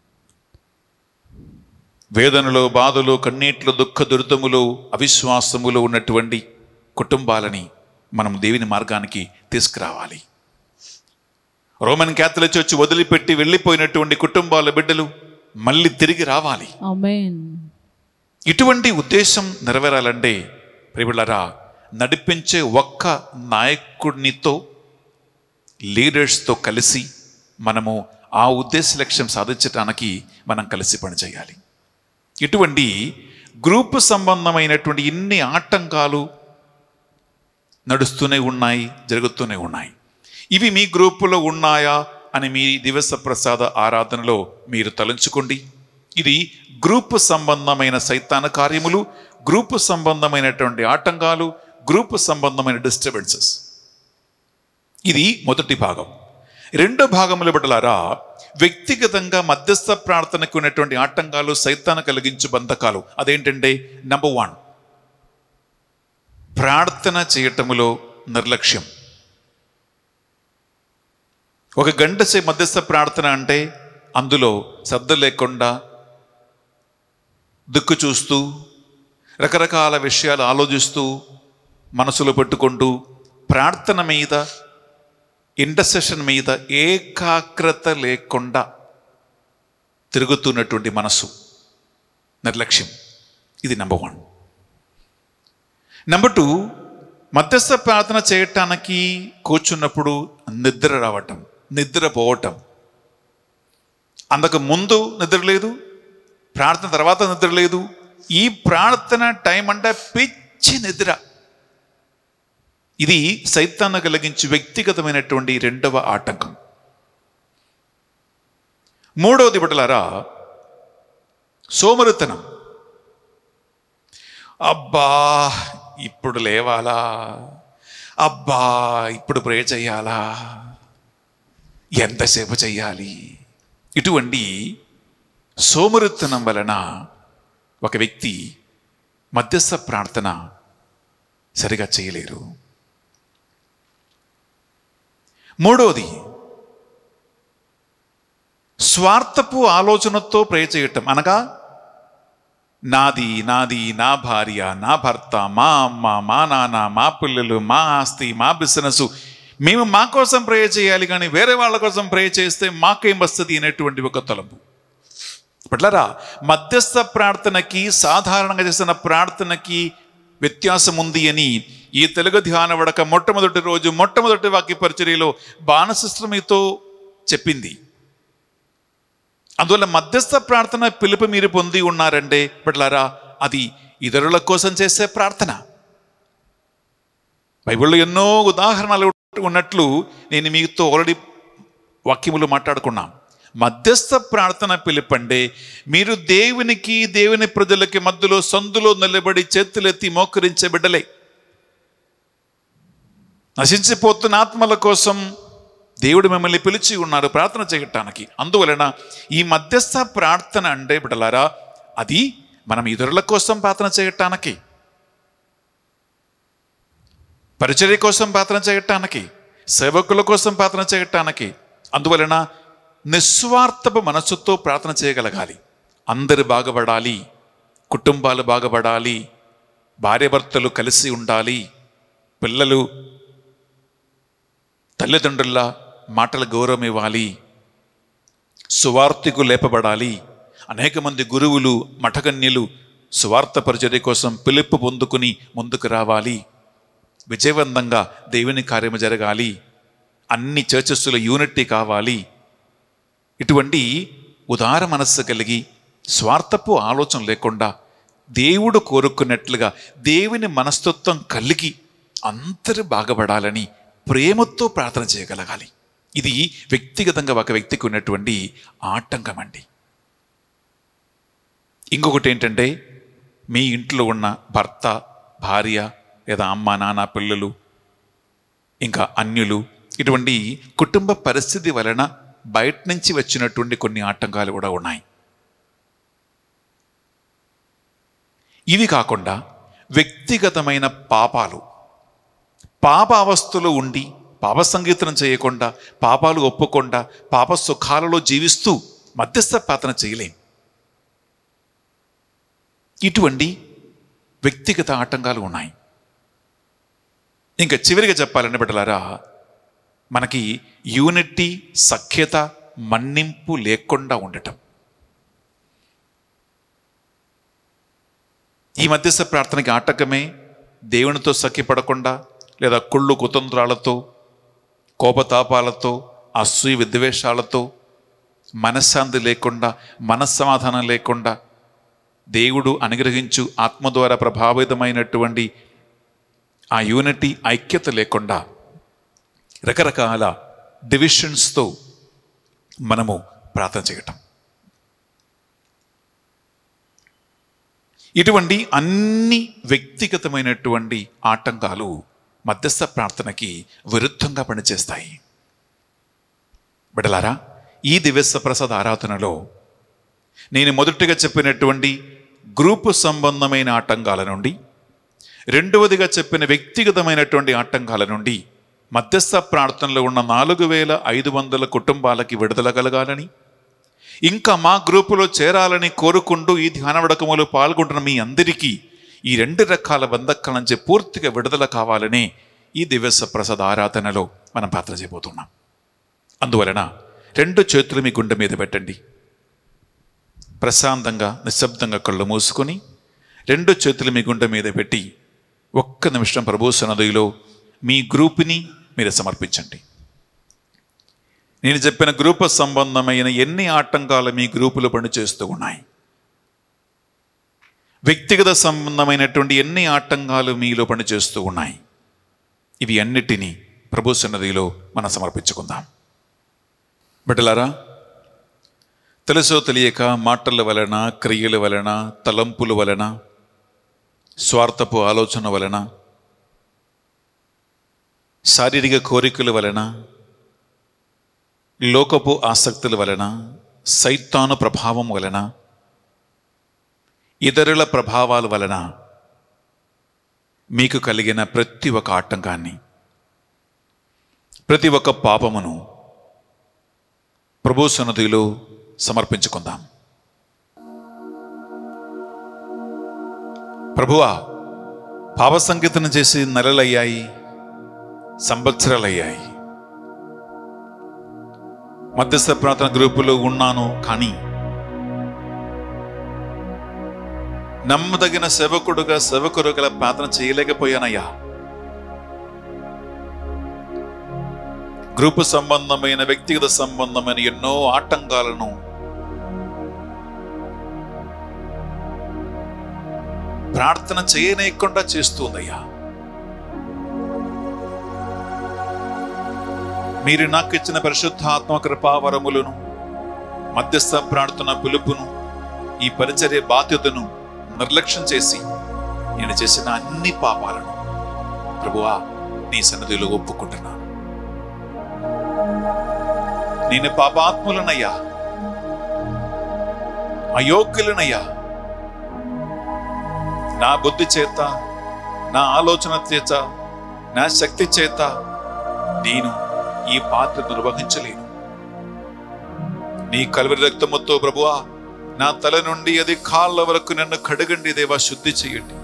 వేదనలో బాధలు కన్నీట్లు దుఃఖ దురితములు అవిశ్వాసములు ఉన్నటువంటి కుటుంబాలని మనం దేవుని మార్గానికి తీసుకురావాలి రోమన్ క్యాథలిక్ చర్చ్ వదిలిపెట్టి వెళ్ళిపోయినటువంటి కుటుంబాల బిడ్డలు మళ్ళీ తిరిగి రావాలి ఆమేన్ ఇటువంటి ఉద్దేశం నెరవేరాలంటే ప్రియులరా నడిపించే ఒక్క నాయకుడినితో లీడర్స్తో కలిసి మనము ఆ ఉద్దేశ లక్ష్యం సాధించడానికి మనం కలిసి పనిచేయాలి ఇటువంటి గ్రూప్ సంబంధమైనటువంటి ఇన్ని ఆటంకాలు నడుస్తూనే ఉన్నాయి జరుగుతూనే ఉన్నాయి ఇవి మీ గ్రూపులో ఉన్నాయా అని మీ దివస ప్రసాద ఆరాధనలో మీరు తలంచుకోండి ఇది గ్రూప్ సంబంధమైన సైతాన కార్యములు గ్రూప్ సంబంధమైనటువంటి ఆటంకాలు గ్రూప్ సంబంధమైన డిస్టర్బెన్సెస్ ఇది మొదటి భాగం రెండో భాగముల బిడ్డలారా వ్యక్తిగతంగా మధ్యస్థ ప్రార్థనకు ఉన్నటువంటి ఆటంకాలు సైతాన కలిగించు బంధకాలు అదేంటంటే నంబర్ వన్ ప్రార్థన చేయటములో నిర్లక్ష్యం ఒక గంట సేపు మధ్యస్థ ప్రార్థన అంటే అందులో శ్రద్ధ లేకుండా దిక్కు చూస్తూ రకరకాల విషయాలు ఆలోచిస్తూ మనసులో పెట్టుకుంటూ ప్రార్థన మీద ఇంటర్సెషన్ మీద ఏకాగ్రత లేకుండా తిరుగుతున్నటువంటి మనసు నిర్లక్ష్యం ఇది నెంబర్ వన్ నెంబర్ టూ మధ్యస్థ ప్రార్థన చేయటానికి కూర్చున్నప్పుడు నిద్ర రావటం నిద్ర పోవటం అందుకు ముందు నిద్ర లేదు ప్రార్థన తర్వాత నిద్ర లేదు ఈ ప్రార్థన టైం అంటే పిచ్చి నిద్ర ఇది సైతాన్ని కలిగించి వ్యక్తిగతమైనటువంటి రెండవ ఆటంకం మూడవది బిడ్డలారా సోమరితనం అబ్బా ఇప్పుడు లేవాలా అబ్బా ఇప్పుడు ప్రే చేయాలా ఎంతసేపు చెయ్యాలి ఇటువంటి సోమరితనం వలన ఒక వ్యక్తి మధ్యస్థ ప్రార్థన సరిగా చేయలేరు మూడోది స్వార్థపు ఆలోచనతో ప్రే చేయటం అనగా నాది నాది నా భార్య నా భర్త మా అమ్మ మా నాన్న మా పిల్లలు మా ఆస్తి మా బిజినెస్ మేము మా కోసం ప్రే చేయాలి కానీ వేరే వాళ్ళ కోసం ప్రే చేస్తే మాకేం వస్తుంది అనేటువంటి ఒక తలంపు పట్లరా మధ్యస్థ ప్రార్థనకి సాధారణంగా చేసిన ప్రార్థనకి వ్యత్యాసం ఉంది అని ఈ తెలుగు ధ్యాన వడక మొట్టమొదటి రోజు మొట్టమొదటి వాక్య పరిచర్యలో బాణశిస్త్రం మీతో చెప్పింది అందువల్ల మధ్యస్థ ప్రార్థన పిలుపు మీరు పొంది ఉన్నారంటే పట్లారా అది ఇతరుల కోసం చేసే ప్రార్థన బైబిల్లో ఎన్నో ఉదాహరణలు ఉన్నట్లు నేను మీతో ఆల్రెడీ వాక్యములు మాట్లాడుకున్నాం మధ్యస్థ ప్రార్థన పిలుపండే మీరు దేవునికి దేవుని ప్రజలకి మధ్యలో సందులో నిలబడి చేతులెత్తి మోకరించే బిడ్డలే నశించిపోతున్న ఆత్మల కోసం దేవుడు మిమ్మల్ని పిలిచి ఉన్నారు ప్రార్థన చేయటానికి అందువలన ఈ మధ్యస్థ ప్రార్థన అంటే బిడ్డలారా అది మనం ఇతరుల కోసం ప్రార్థన చేయటానికి పరిచర్య కోసం ప్రార్థన చేయటానికి సేవకుల కోసం ప్రార్థన చేయటానికి అందువలన నిస్వార్థపు మనస్సుతో ప్రార్థన చేయగలగాలి అందరు బాగుపడాలి కుటుంబాలు బాగుపడాలి భార్యాభర్తలు కలిసి ఉండాలి పిల్లలు తల్లిదండ్రుల మాటల గౌరవం ఇవ్వాలి సువార్తికు లేపబడాలి అనేక మంది గురువులు మఠకన్యలు సువార్త పరిచర్య కోసం పిలుపు పొందుకుని ముందుకు రావాలి విజయవంతంగా దేవుని కార్యము జరగాలి అన్ని చర్చస్సుల యూనిటీ కావాలి ఇటువంటి ఉదార మనస్సు కలిగి స్వార్థపు ఆలోచన లేకుండా దేవుడు కోరుకున్నట్లుగా దేవుని మనస్తత్వం కలిగి అందరూ బాగుపడాలని ప్రేమతో ప్రార్థన చేయగలగాలి ఇది వ్యక్తిగతంగా ఒక వ్యక్తికి ఉన్నటువంటి ఆటంకం అండి ఇంకొకటి ఏంటంటే మీ ఇంట్లో ఉన్న భర్త భార్య లేదా అమ్మ నాన్న పిల్లలు ఇంకా అన్యులు ఇటువంటి కుటుంబ పరిస్థితి వలన బయట నుంచి వచ్చినటువంటి కొన్ని ఆటంకాలు కూడా ఉన్నాయి ఇవి కాకుండా వ్యక్తిగతమైన పాపాలు పాప అవస్థలో ఉండి పాప సంగీతం చేయకుండా పాపాలు ఒప్పుకుండా పాప సుఖాలలో జీవిస్తూ మధ్యస్థ పాత్ర చేయలేం ఇటువంటి వ్యక్తిగత ఆటంకాలు ఉన్నాయి ఇంకా చివరిగా చెప్పాలని బిడ్డలారా మనకి యూనిటీ సఖ్యత మన్నింపు లేకుండా ఉండటం ఈ మధ్యస్థ ప్రార్థనకి ఆటకమే దేవునితో సఖ్యపడకుండా లేదా కుళ్ళు కుతంత్రాలతో కోపతాపాలతో అసూయ విద్వేషాలతో మనశ్శాంతి లేకుండా మనస్సమాధానం లేకుండా దేవుడు అనుగ్రహించు ఆత్మ ద్వారా ప్రభావితమైనటువంటి ఆ యూనిటీ ఐక్యత లేకుండా రకరకాల డివిషన్స్తో మనము ప్రార్థన చేయటం ఇటువంటి అన్ని వ్యక్తిగతమైనటువంటి ఆటంకాలు మధ్యస్థ ప్రార్థనకి విరుద్ధంగా పనిచేస్తాయి బిడలారా ఈ దివ్యస్వ ప్రసాద్ ఆరాధనలో నేను మొదటిగా చెప్పినటువంటి గ్రూపు సంబంధమైన ఆటంకాల నుండి రెండవదిగా చెప్పిన వ్యక్తిగతమైనటువంటి ఆటంకాల నుండి మధ్యస్థ ప్రార్థనలో ఉన్న నాలుగు వేల ఐదు వందల కుటుంబాలకి విడుదల కలగాలని ఇంకా మా గ్రూపులో చేరాలని కోరుకుంటూ ఈ ధ్యాన వడకములో పాల్గొంటున్న మీ అందరికీ ఈ రెండు రకాల బంధకాల నుంచి పూర్తిగా విడుదల కావాలని ఈ దివ్యస్వ ప్రసాద్ ఆరాధనలో మనం పాత్ర చేయబోతున్నాం అందువలన రెండు చేతులు మీ గుండె మీద పెట్టండి ప్రశాంతంగా నిశ్శబ్దంగా కళ్ళు మూసుకొని రెండు చేతులు మీ గుండె మీద పెట్టి ఒక్క నిమిషం ప్రభు సన్నదిలో మీ గ్రూప్ని మీరు సమర్పించండి నేను చెప్పిన గ్రూప్ సంబంధమైన ఎన్ని ఆటంకాలు మీ గ్రూపులో పనిచేస్తూ ఉన్నాయి వ్యక్తిగత సంబంధమైనటువంటి ఎన్ని ఆటంకాలు మీలో పనిచేస్తూ ఉన్నాయి ఇవి అన్నిటినీ ప్రభు సన్నదిలో మనం సమర్పించుకుందాం బిడ్డలారా తెలుసో తెలియక మాటల వలన క్రియల వలన తలంపుల వలన స్వార్థపు ఆలోచన వలన శారీరక కోరికల వలన లోకపు ఆసక్తుల వలన సైతాను ప్రభావం వలన ఇతరుల ప్రభావాల వలన మీకు కలిగిన ప్రతి ఒక్క ఆటంకాన్ని ప్రతి ఒక్క పాపమును ప్రభు సన్నదిలో సమర్పించుకుందాం ప్రభువా పాప సంకీర్తన చేసి నెలలయ్యాయి సంవత్సరాలయ్యాయి మధ్యస్థ ప్రార్థన గ్రూపులో ఉన్నాను కానీ నమ్మదగిన సేవకుడుగా సేవకుడుగా ప్రార్థన చేయలేకపోయానయ్యా గ్రూపు సంబంధమైన వ్యక్తిగత సంబంధమైన ఎన్నో ఆటంకాలను ప్రార్థన చేయనేయకుండా చేస్తుందయ్యా మీరు నాకు ఇచ్చిన పరిశుద్ధాత్మ కృపావరములను మధ్యస్థ ప్రార్థన పిలుపును ఈ పరిచర్య బాధ్యతను నిర్లక్ష్యం చేసి నేను చేసిన అన్ని పాపాలను ప్రభువా నీ సన్నిధిలో ఒప్పుకుంటున్నాను నేను పాపాత్ములనయ్యా అయోగ్యులనయ్యా నా బుద్ధి చేత నా ఆలోచన చేత నా శక్తి చేత నేను ఈ పాత్ర నిర్వహించలేను నీ కలవరి రక్తముతో ప్రభువా నా తల నుండి అది కాళ్ళ వరకు నన్ను కడగండి దేవా శుద్ధి చేయండి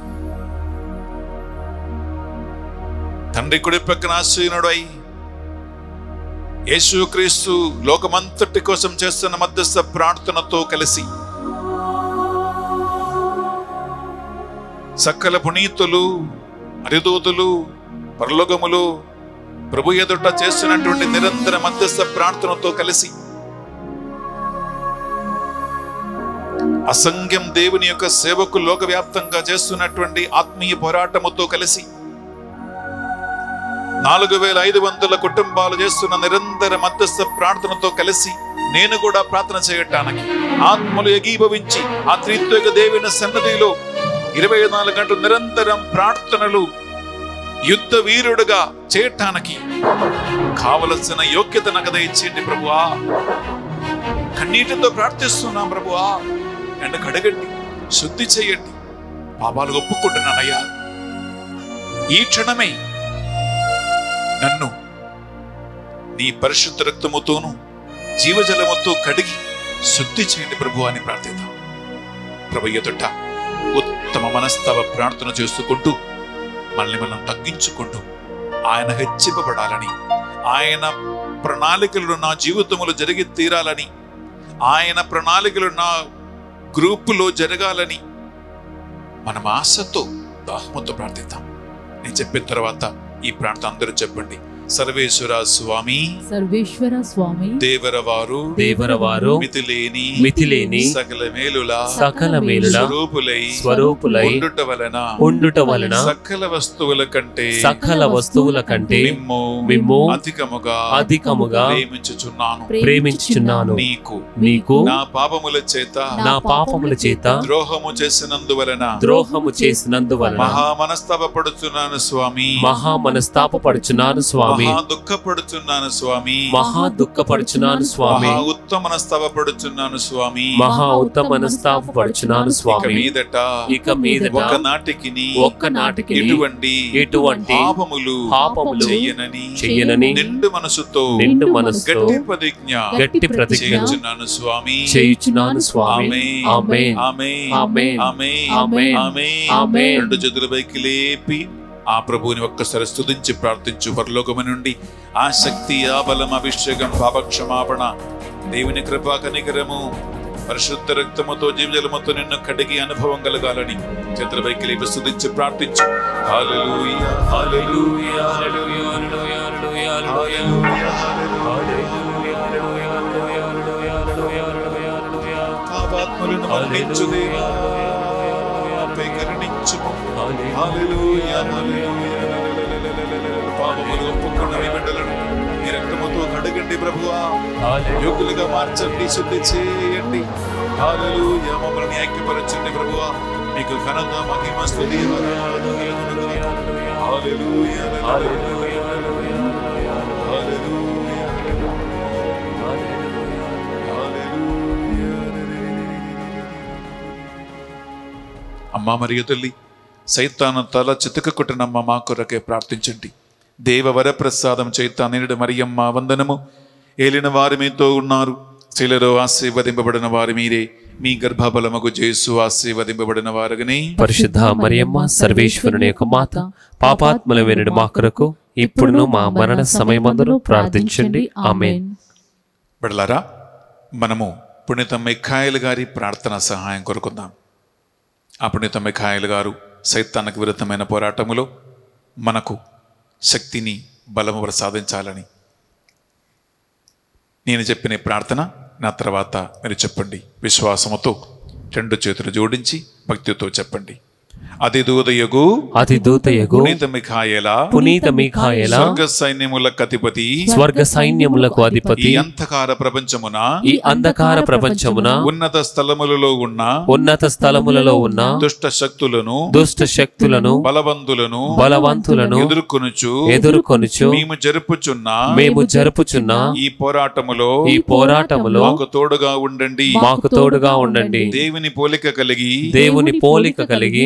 తండ్రి కుడి ప్రక్కన ఆశ్రయునుడై యేసుక్రీస్తు లోకమంతటి కోసం చేస్తున్న మధ్యస్థ ప్రార్థనతో కలిసి సకల పునీతులు అరిదూతులు పరలోకములు ప్రభు ఎదుట చేస్తున్నటువంటి నిరంతర మధ్యస్థ ప్రార్థనతో కలిసి అసంఖ్యం దేవుని యొక్క సేవకు లోకవ్యాప్తంగా చేస్తున్నటువంటి ఆత్మీయ పోరాటముతో కలిసి నాలుగు వేల ఐదు వందల కుటుంబాలు చేస్తున్న నిరంతర మధ్యస్థ ప్రార్థనతో కలిసి నేను కూడా ప్రార్థన చేయటానికి ఆత్మలు ఏకీభవించి ఆ త్రిత్వక దేవుని సన్నదిలో ఇరవై నాలుగు గంటలు నిరంతరం ప్రార్థనలు యుద్ధ వీరుడుగా చేయటానికి కావలసిన యోగ్యత నాకు దయచేయండి ప్రభువా కన్నీటితో ప్రార్థిస్తున్నాం ప్రభువా నన్ను కడగండి శుద్ధి చేయండి పాపాలు ఒప్పుకుంటున్నానయ్యా ఈ క్షణమే నన్ను నీ పరిశుద్ధ రక్తముతోను జీవజలముతో కడిగి శుద్ధి చేయండి ప్రభు అని ప్రార్థిద్దాం ప్రభు ఎదుట ఉత్తమ మనస్తవ ప్రార్థన చేసుకుంటూ మనల్ని మనం తగ్గించుకుంటూ ఆయన హెచ్చింపబడాలని ఆయన ప్రణాళికలు నా జీవితంలో జరిగి తీరాలని ఆయన ప్రణాళికలు నా గ్రూపులో జరగాలని మనం ఆశతో దాహముతో ప్రార్థిద్దాం నేను చెప్పిన తర్వాత ఈ ప్రాంతం అందరూ చెప్పండి సర్వేశ్వర స్వామి సర్వేశ్వర స్వామి దేవరవారు దేవరవారు మితిలేని మితిలేని సకల మేలుల సకల మేలుల స్వరూపులై స్వరూపులై ఉండుట వలన ఉండుట వలన సకల వస్తువుల కంటే సకల వస్తువుల కంటే మిమ్ము మిమ్ము అధికముగా అధికముగా ప్రేమించుచున్నాను ప్రేమించుచున్నాను నీకు నీకు నా పాపముల చేత నా పాపముల చేత ద్రోహము చేసినందువలన ద్రోహము చేసినందువలన మహా మనస్తాపడుతున్నాను స్వామి మహా మనస్తాపపడుచున్నాను స్వామి మహా దుఃఖపడుతున్నాను స్వామి మహా దుఃఖపడుచున్నాను స్వామి మహా ఉత్తమ మనస్తాపడుతున్నాను స్వామి మహా ఉత్తమ మనస్తాపపడుచున్నాను ఇక స్వామి మీదట ఇక మీదట ఒక నాటికి ఒక్క నాటికి ఎటువంటి ఎటువంటి పాపములు పాపములు చెయ్యనని చెయ్యనని నిండు మనసుతో నిండు మనసుతో గట్టి ప్రతిజ్ఞ గట్టి ప్రతిజ్ఞ చేయుచున్నాను స్వామి చేయుచున్నాను స్వామి ఆమేన్. ఆమె ఆమేన్ ఆమె ఆమేన్ ఆమేన్. ఆమేన్ ఆమేన్. రెండు చేతుల పైకి లేపి ఆ ప్రభువుని ఒక్కసారి స్తుతించి ప్రార్థించు పరలోకము నుండి ఆ శక్తి ఆ బలం అభిషేకం పాపక్షమాపణ దేవుని కృపా కనికరము పరిశుద్ధ రక్తముతో జీవజలముతో నిన్ను కడిగి అనుభవం కలగాలని చేతుల పైకి లేపి స్తుతించి ప్రార్థించు హల్లెలూయా హల్లెలూయా హల్లెలూయా పాపాత్ములను మన్నించు దేవా పై కరుణించుము హల్లెలూయా హల్లెలూయా పాపములు ఒప్పుకున్న మీ బిడ్డలను మీ రక్తముతో కడగండి ప్రభువా యోగులుగా మార్చండి శుద్ధి చేయండి హల్లెలూయా మమ్మల్ని ఐక్యపరచండి ప్రభువా మీకు ఘనత మహిమ స్తుతి హల్లెలూయా హల్లెలూయా అమ్మా మరియు తల్లి సైతాన తల చితక కొట్టినమ్మ మా కొరకే ప్రార్థించండి దేవ వరప్రసాదం చేత నిరుడు మరియమ్మ వందనము ఏలిన వారు మీతో ఉన్నారు స్త్రీలలో ఆశీర్వదింపబడిన వారు మీరే మీ గర్భఫలముకు చేసు ఆశీర్వదింపబడిన వారుగని పరిశుద్ధ మరియమ్మ సర్వేశ్వరుని యొక్క మాత పాపాత్మలమైన మా కొరకు ఇప్పుడును మా మరణ సమయమందును ప్రార్థించండి ఆమేన్ బిడలారా మనము పుణ్యత మిఖాయిల్ గారి ప్రార్థన సహాయం కోరుకుందాం ఆ పుణ్యత మిఖాయిల్ గారు సైతానికి విరుద్ధమైన పోరాటములో మనకు శక్తిని బలము ప్రసాదించాలని నేను చెప్పిన ఈ ప్రార్థన నా తర్వాత మీరు చెప్పండి విశ్వాసముతో రెండు చేతులు జోడించి భక్తితో చెప్పండి అది దూదయగు అతి దూతయగు పునీత మిఖాయేలా పునీత మీఖాయల స్వర్గ సైన్యములకు అధిపతి స్వర్గ సైన్యములకు అధిపతి ఈ అంధకార ప్రపంచమున ఈ అంధకార ప్రపంచమున ఉన్నత స్థలములలో ఉన్న ఉన్నత స్థలములలో ఉన్న దుష్ట శక్తులను దుష్ట శక్తులను బలవంతులను బలవంతులను ఎదుర్కొనుచు ఎదుర్కొనుచు మేము జరుపుచున్న మేము జరుపుచున్న ఈ పోరాటములో ఈ పోరాటములో మాకు తోడుగా ఉండండి మాకు తోడుగా ఉండండి దేవుని పోలిక కలిగి దేవుని పోలిక కలిగి ఆయన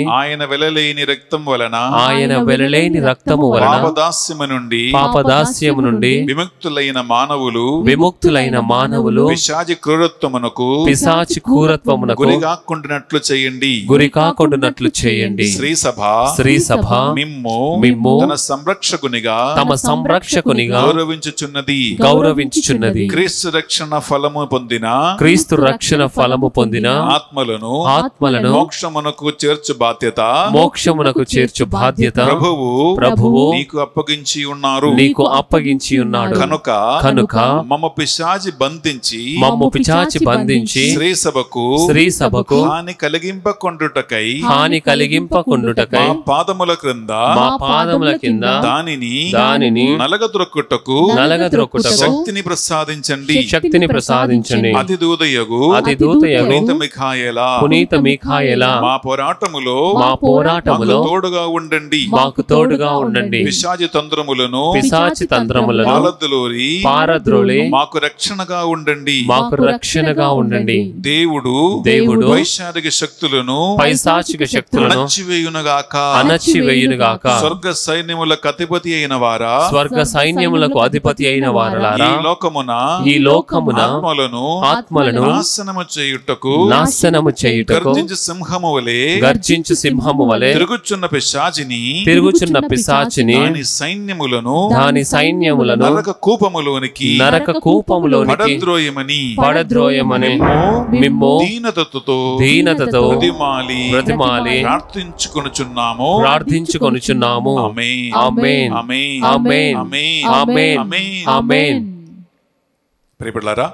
ఆయన వెలలేని రక్తం వలన ఆయన వెలలేని రక్తము వలన పాపదాస్యము నుండి పాపదాస్యము నుండి విముక్తులైన మానవులు విముక్తులైన మానవులు పిశాచి క్రూరత్వమునకు పిశాచి కూరత్వమునకు గురిగాకుండినట్లు చేయండి గురి కాకుండానట్లు చేయండి శ్రీ సభ శ్రీ సభ మిమ్ము మిమ్ము తన సంరక్షకునిగా తమ సంరక్షకునిగా గౌరవించుచున్నది గౌరవించుచున్నది క్రీస్తు రక్షణ ఫలము పొందిన క్రీస్తు రక్షణ ఫలము పొందిన ఆత్మలను ఆత్మలను మోక్షమునకు చేర్చు బాధ్యత మోక్షమునకు చేర్చు బాధ్యత ప్రభువు ప్రభువు నీకు అప్పగించి ఉన్నారు నీకు అప్పగించి ఉన్నాడు కనుక కనుక మమ్మ పిశాచి బంధించి మమ్ము పిచాచి బంధించి శ్రీ సభకు స్త్రీ సభకు హాని కలిగింపకొండుటకై హాని కలిగింపకుండుటకై మా పాదముల క్రింద మా పాదముల కింద దానిని దానిని నలగద్రొక్కుటకు నలగద్రొక్కుటకు శక్తిని ప్రసాదించండి శక్తిని ప్రసాదించండి అతి దూదయగు అతి దూతయగు పునీత మిఖాయేలా పునీత మీఖాయల మా పోరాటములో మా మాకు పోరాటములో తోడుగా ఉండండి మాకు తోడుగా ఉండండి పిశాచి తంత్రములను పిశాచి తంత్రములను పాలద్రోలి పారద్రోలి మాకు రక్షణగా ఉండండి మాకు రక్షణగా ఉండండి దేవుడు దేవుడు వైశారిక శక్తులను పైశాచిక శక్తులను అణచివేయునుగాక అణచివేయునుగాక స్వర్గ సైన్యములకు అధిపతి అయిన వారా స్వర్గ సైన్యములకు అధిపతి అయిన ఈ వారలారా లోకమున ఈ లోకమున ఆత్మలను ఆత్మలను నాశనము చేయుటకు నాశనము చేయుటకు గర్జించు సింహము వలె గర్జించు సింహము వలె తిరుగుచున్న పిశాచిని తిరుగుచున్న పిశాచిని దాని సైన్యములను దాని సైన్యములను నరక కూపములోనికి నరక కూపములోనికి పడద్రోయమని పడద్రోయమని మేము మిమ్ము దీనతతో దీనతతో ప్రతిమాలి ప్రతిమాలి ప్రార్థించుకొనుచున్నాము ప్రార్థించుకొనుచున్నాము ఆమేన్ ఆమేన్ ఆమేన్ ఆమేన్ ఆమేన్ ఆమేన్ ఆమేన్ ఆమేన్ ప్రియపడలారా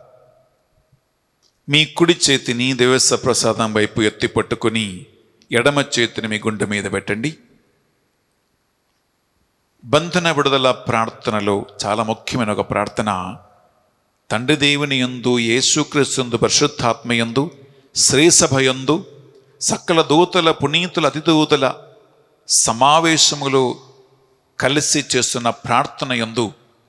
మీ కుడి చేతిని దేవస్వ ప్రసాదం వైపు ఎత్తి పట్టుకుని ఎడమ చేతిని మీ గుండె మీద పెట్టండి బంధన విడుదల ప్రార్థనలో చాలా ముఖ్యమైన ఒక ప్రార్థన తండ్రి దేవుని యందు యేసుక్రీస్తు పరిశుద్ధాత్మయందు శ్రీసభయందు సకల దూతల పునీతుల అతిదూతల సమావేశములో కలిసి చేస్తున్న ప్రార్థన యందు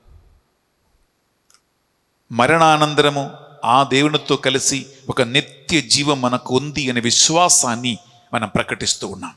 మరణానంతరము ఆ దేవునితో కలిసి ఒక నిత్య జీవం మనకు ఉంది అనే విశ్వాసాన్ని మనం ప్రకటిస్తూ ఉన్నాం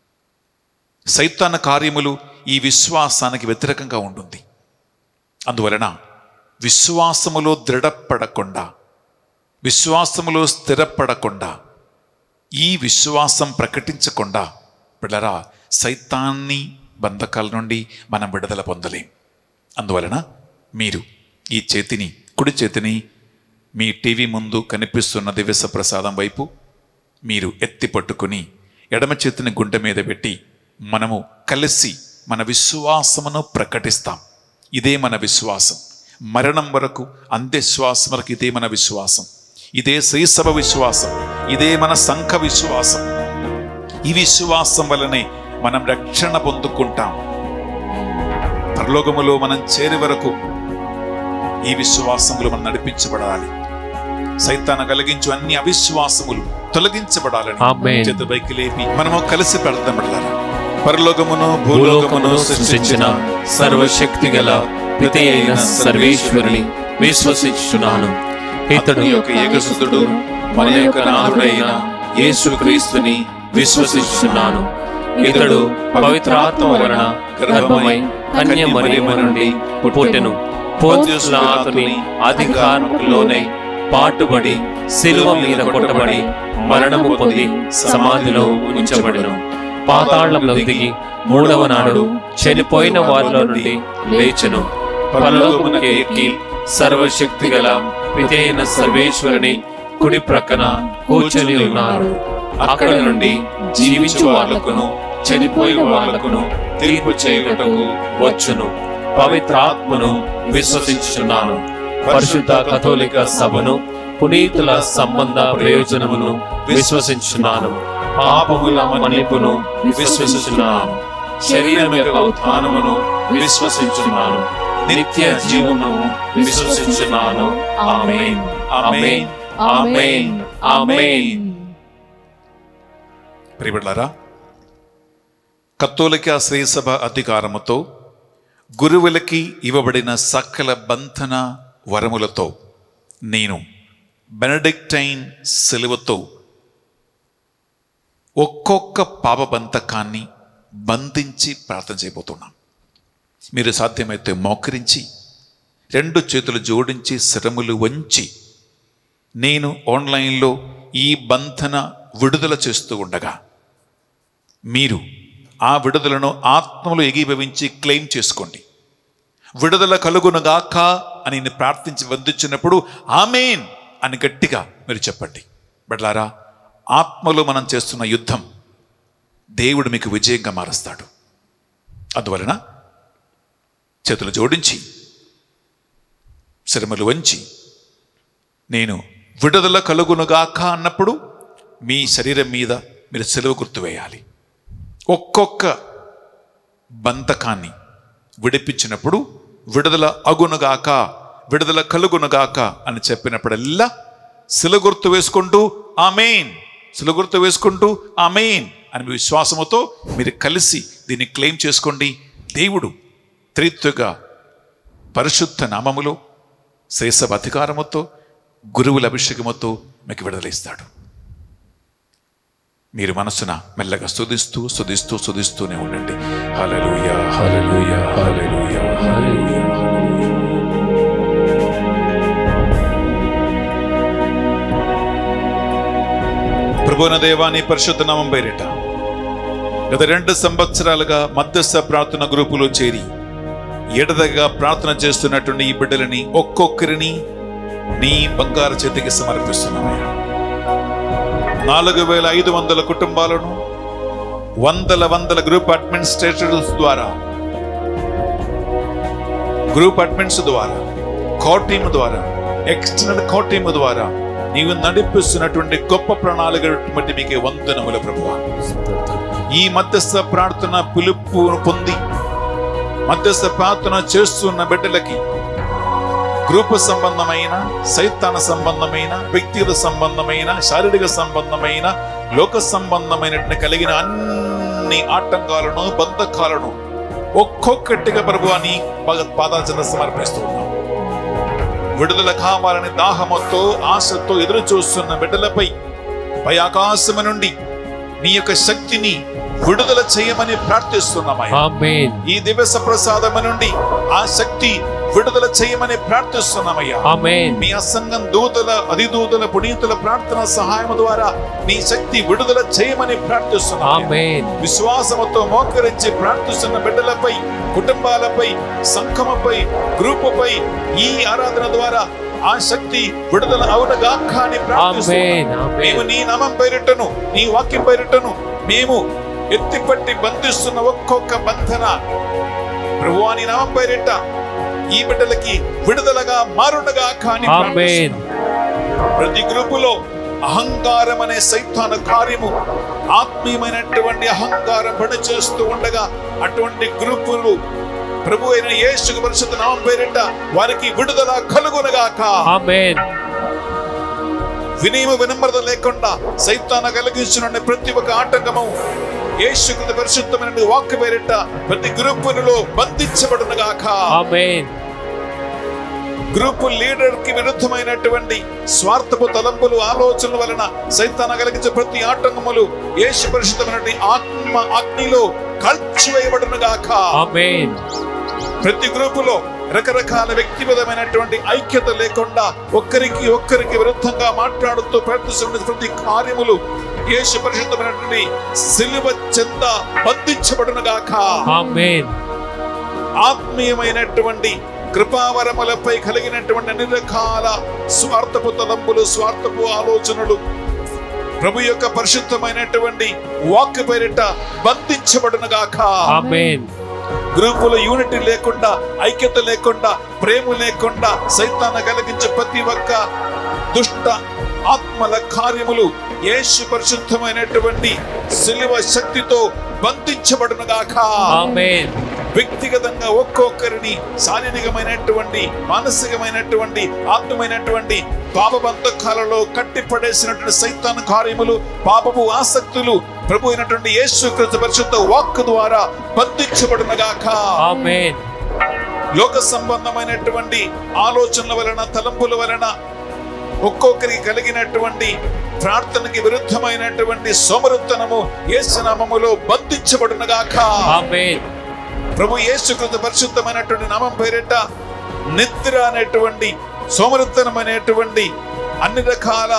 సైతాన కార్యములు ఈ విశ్వాసానికి వ్యతిరేకంగా ఉంటుంది అందువలన విశ్వాసములో దృఢపడకుండా విశ్వాసములో స్థిరపడకుండా ఈ విశ్వాసం ప్రకటించకుండా బిళ్ళరా సైతాన్ని బంధకాల నుండి మనం విడుదల పొందలేం అందువలన మీరు ఈ చేతిని కుడి చేతిని మీ టీవీ ముందు కనిపిస్తున్న దివ్యస ప్రసాదం వైపు మీరు ఎత్తి పట్టుకుని ఎడమ చేతిని గుండె మీద పెట్టి మనము కలిసి మన విశ్వాసమును ప్రకటిస్తాం ఇదే మన విశ్వాసం మరణం వరకు అంత్యశ్వాసం వరకు ఇదే మన విశ్వాసం ఇదే శ్రీసభ విశ్వాసం ఇదే మన సంఘ విశ్వాసం ఈ విశ్వాసం వలనే మనం రక్షణ పొందుకుంటాం పరలోకములో మనం చేరే వరకు ఈ విశ్వాసములు మనం నడిపించబడాలి సైతాన కలిగించు అన్ని అవిశ్వాసములు తొలగించబడాలని ఆమేన్. చేతుల పైకి లేపి మనము కలిసి ప్రార్థనపడాలి పరలోకమును భూలోకమును భూలోకమును సృష్టించిన సర్వశక్తి గల పితి అయిన సర్వేశ్వరుని విశ్వసించుచున్నాను ఇతడు యొక్క ఏకసుతుడు మన యొక్క నాథుడైన యేసుక్రీస్తుని విశ్వసించుచున్నాను ఇతడు పవిత్రాత్మ వలన గర్భమై కన్య మరియమ్మ నుండి పుట్టెను పోత్యులాతుని అధికారంలోనే పాటుబడి శిలువ మీద కొట్టబడి మరణము పొంది సమాధిలో ఉంచబడెను పాతాళంలో దిగి మూడవ నాడు చనిపోయిన వారిలో నుండి లేచెను పరలోకమునకు ఎక్కి సర్వశక్తి గల పితైన సర్వేశ్వరుని కుడి ప్రక్కన కూర్చొని ఉన్నారు అక్కడ నుండి జీవించు వాళ్లకును చనిపోయిన వాళ్లకును తీర్పు చేయుటకు వచ్చును పవిత్రాత్మను విశ్వసించుచున్నాను పరిశుద్ధ కథోలిక సభను పునీతుల సంబంధ ప్రయోజనమును విశ్వసించున్నాను పాపముల మన్నిపును విశ్వసించున్నాను శరీరం యొక్క ఉత్థానమును విశ్వసించున్నాను నిత్య జీవమును విశ్వసించున్నాను ఆమేన్ ఆమేన్ ఆమేన్ ఆమేన్ ప్రియబిడ్లారా కత్తోలిక శ్రీసభ అధికారముతో గురువులకి ఇవ్వబడిన సకల బంధన వరములతో నేను బెనడిక్టైన్ సెలవుతో ఒక్కొక్క పాపబంధకాన్ని బంధించి ప్రార్థన చేయబోతున్నాం మీరు సాధ్యమైతే మోకరించి రెండు చేతులు జోడించి శరములు వంచి నేను ఆన్లైన్లో ఈ బంధన విడుదల చేస్తూ ఉండగా మీరు ఆ విడుదలను ఆత్మలో ఎగిభవించి క్లెయిమ్ చేసుకోండి విడుదల కలుగునుగాక అని నేను ప్రార్థించి వందించినప్పుడు ఆమెన్ అని గట్టిగా మీరు చెప్పండి బట్లారా ఆత్మలో మనం చేస్తున్న యుద్ధం దేవుడు మీకు విజయంగా మారుస్తాడు అందువలన చేతులు జోడించి శరములు వంచి నేను విడుదల కలుగునుగాక అన్నప్పుడు మీ శరీరం మీద మీరు సెలవు గుర్తు వేయాలి ఒక్కొక్క బంధకాన్ని విడిపించినప్పుడు విడుదల అగునుగాక విడుదల కలుగునుగాక అని చెప్పినప్పుడల్లా సిలగుర్తు వేసుకుంటూ ఆమెన్ సిలగుర్తు వేసుకుంటూ ఆమెన్ అని మీ విశ్వాసముతో మీరు కలిసి దీన్ని క్లెయిమ్ చేసుకోండి దేవుడు త్రిత్వగా పరిశుద్ధ నామములో శేషవ అధికారముతో గురువుల అభిషేకముతో మీకు విడుదలిస్తాడు మీరు మనసున మెల్లగా స్తుతిస్తూ స్తుతిస్తూ స్తుతిస్తూనే ఉండండి హల్లెలూయా హల్లెలూయా హల్లెలూయా హల్లెలూయా ప్రభున దేవాని పరిశుద్ధ నామం పేరిట గత రెండు సంవత్సరాలుగా మధ్యస్థ ప్రార్థన గ్రూపులో చేరి ఎడదగా ప్రార్థన చేస్తున్నటువంటి ఈ బిడ్డలని ఒక్కొక్కరిని నీ బంగారు చేతికి సమర్పిస్తున్నామయ్యా నాలుగు వేల ఐదు వందల కుటుంబాలను వందల వందల గ్రూప్ అడ్మినిస్ట్రేటర్స్ ద్వారా గ్రూప్ అడ్మిన్స్ ద్వారా కోటీమ్ ద్వారా ఎక్స్టర్నల్ కోటీమ్ ద్వారా నీవు నడిపిస్తున్నటువంటి గొప్ప ప్రణాళిక బట్టి మీకే వందనముల ప్రభువా ఈ మధ్యస్థ ప్రార్థన పిలుపు పొంది మధ్యస్థ ప్రార్థన చేస్తున్న బిడ్డలకి గ్రూప్ సంబంధమైన సైతాన సంబంధమైన వ్యక్తిగత సంబంధమైన శారీరక సంబంధమైన లోక సంబంధమైనటువంటి కలిగిన అన్ని ఆటంకాలను బంధకాలను ఒక్కొక్కటిగా ప్రభు అని పాదాచరణ సమర్పిస్తున్నాం విడుదల కావాలని దాహముతో ఆశతో ఎదురు చూస్తున్న బిడ్డలపై పై ఆకాశము నుండి నీ యొక్క శక్తిని విడుదల చేయమని ప్రార్థిస్తున్నామయ్యా ఆమేన్ ఈ దివస ప్రసాదము నుండి ఆ శక్తి విడుదల చేయమని ప్రార్థిస్తున్నామయ్యా ఆమేన్ మీ అసంగం దూతల అధిదూతల పునీతుల ప్రార్థన సహాయం ద్వారా నీ శక్తి విడుదల చేయమని ప్రార్థిస్తున్నాం ఆమేన్ విశ్వాసముతో మోకరించి ప్రార్థిస్తున్న బిడ్డలపై కుటుంబాలపై సంఘముపై గ్రూపుపై ఈ ఆరాధన ద్వారా ఆ శక్తి విడుదల అవునగాక అని ప్రార్థిస్తున్నాం ఆమేన్ మేము ఆమేన్ నీ నామం పేరిటను నీ వాక్యం పేరిటను మేము ఎత్తిపట్టి బంధిస్తున్న ఒక్కొక్క బంధన ప్రభువా నీ నామం పేరిట ఈ బిడ్డలకి విడుదలగా మారుండగా కానీ ఆమేన్ ప్రతి గ్రూపులో అహంకారం అనే సైతాన కార్యము ఆత్మీయమైనటువంటి అహంకారం పని చేస్తూ ఉండగా అటువంటి గ్రూపులు ప్రభు అయిన యేసు పరిశుద్ధ నామం పేరిట వారికి విడుదల కలుగునగాక ఆమేన్ వినయము వినమ్రత లేకుండా సైతాన కలిగించిన ప్రతి ఒక్క ఆటంకము యేసుకృత పరిశుద్ధమైన వాక్కు పేరిట ప్రతి గ్రూపులలో బంధించబడునగాక ఆమేన్ గ్రూపు లీడర్ కి విరుద్ధమైనటువంటి స్వార్థపు తలంపులు ఆలోచనల వలన సైతాన కలిగించే ప్రతి ఆటంకములు యేసు పరిశుద్ధమైనటువంటి ఆత్మ అగ్నిలో కాల్చివేయబడునుగాక ఆమేన్ ప్రతి గ్రూపులో రకరకాల వ్యక్తిగతమైనటువంటి ఐక్యత లేకుండా ఒక్కరికి ఒక్కరికి విరుద్ధంగా మాట్లాడుతూ ప్రయత్నిస్తున్న ప్రతి కార్యములు యేసు పరిశుద్ధమైనటువంటి సిలువ చెంద బంధించబడునుగాక ఆమేన్ ఆత్మీయమైనటువంటి కృపావరములపై కలిగినటువంటి అన్ని రకాల స్వార్థపు తలంపులు స్వార్థపు ఆలోచనలు ప్రభు యొక్క పరిశుద్ధమైనటువంటి వాక్ పేరిట బంధించబడునుగాక ఆమేన్ గ్రూపులో యూనిటీ లేకుండా ఐక్యత లేకుండా ప్రేమ లేకుండా సైతాన కలిగించే ప్రతి ఒక్క దుష్ట ఆత్మల కార్యములు యేసు పరిశుద్ధమైనటువంటి సిలువ శక్తితో బంధించబడునుగాక ఆమేన్ వ్యక్తిగతంగా ఒక్కొక్కరిని శారీరకమైనటువంటి మానసికమైనటువంటి ఆత్మమైనటువంటి పాపబంధకాలలో కట్టిపడేసినటువంటి సైతాన కార్యములు పాపపు ఆసక్తులు ప్రభు అయినటువంటి యేసు క్రీస్తు పరిశుద్ధ వాక్ ద్వారా బంధించబడునగాక ఆమేన్ లోక సంబంధమైనటువంటి ఆలోచనల వలన తలంపుల వలన ఒక్కొక్కరికి కలిగినటువంటి ప్రార్థనకి విరుద్ధమైనటువంటి సోమరుత్తనము యేసునామములో బంధించబడునగాక ఆమేన్ ప్రభు యేసుకృత పరిశుద్ధమైనటువంటి నామం పేరిట నిద్ర అనేటువంటి సోమరుత్తనం అనేటువంటి అన్ని రకాల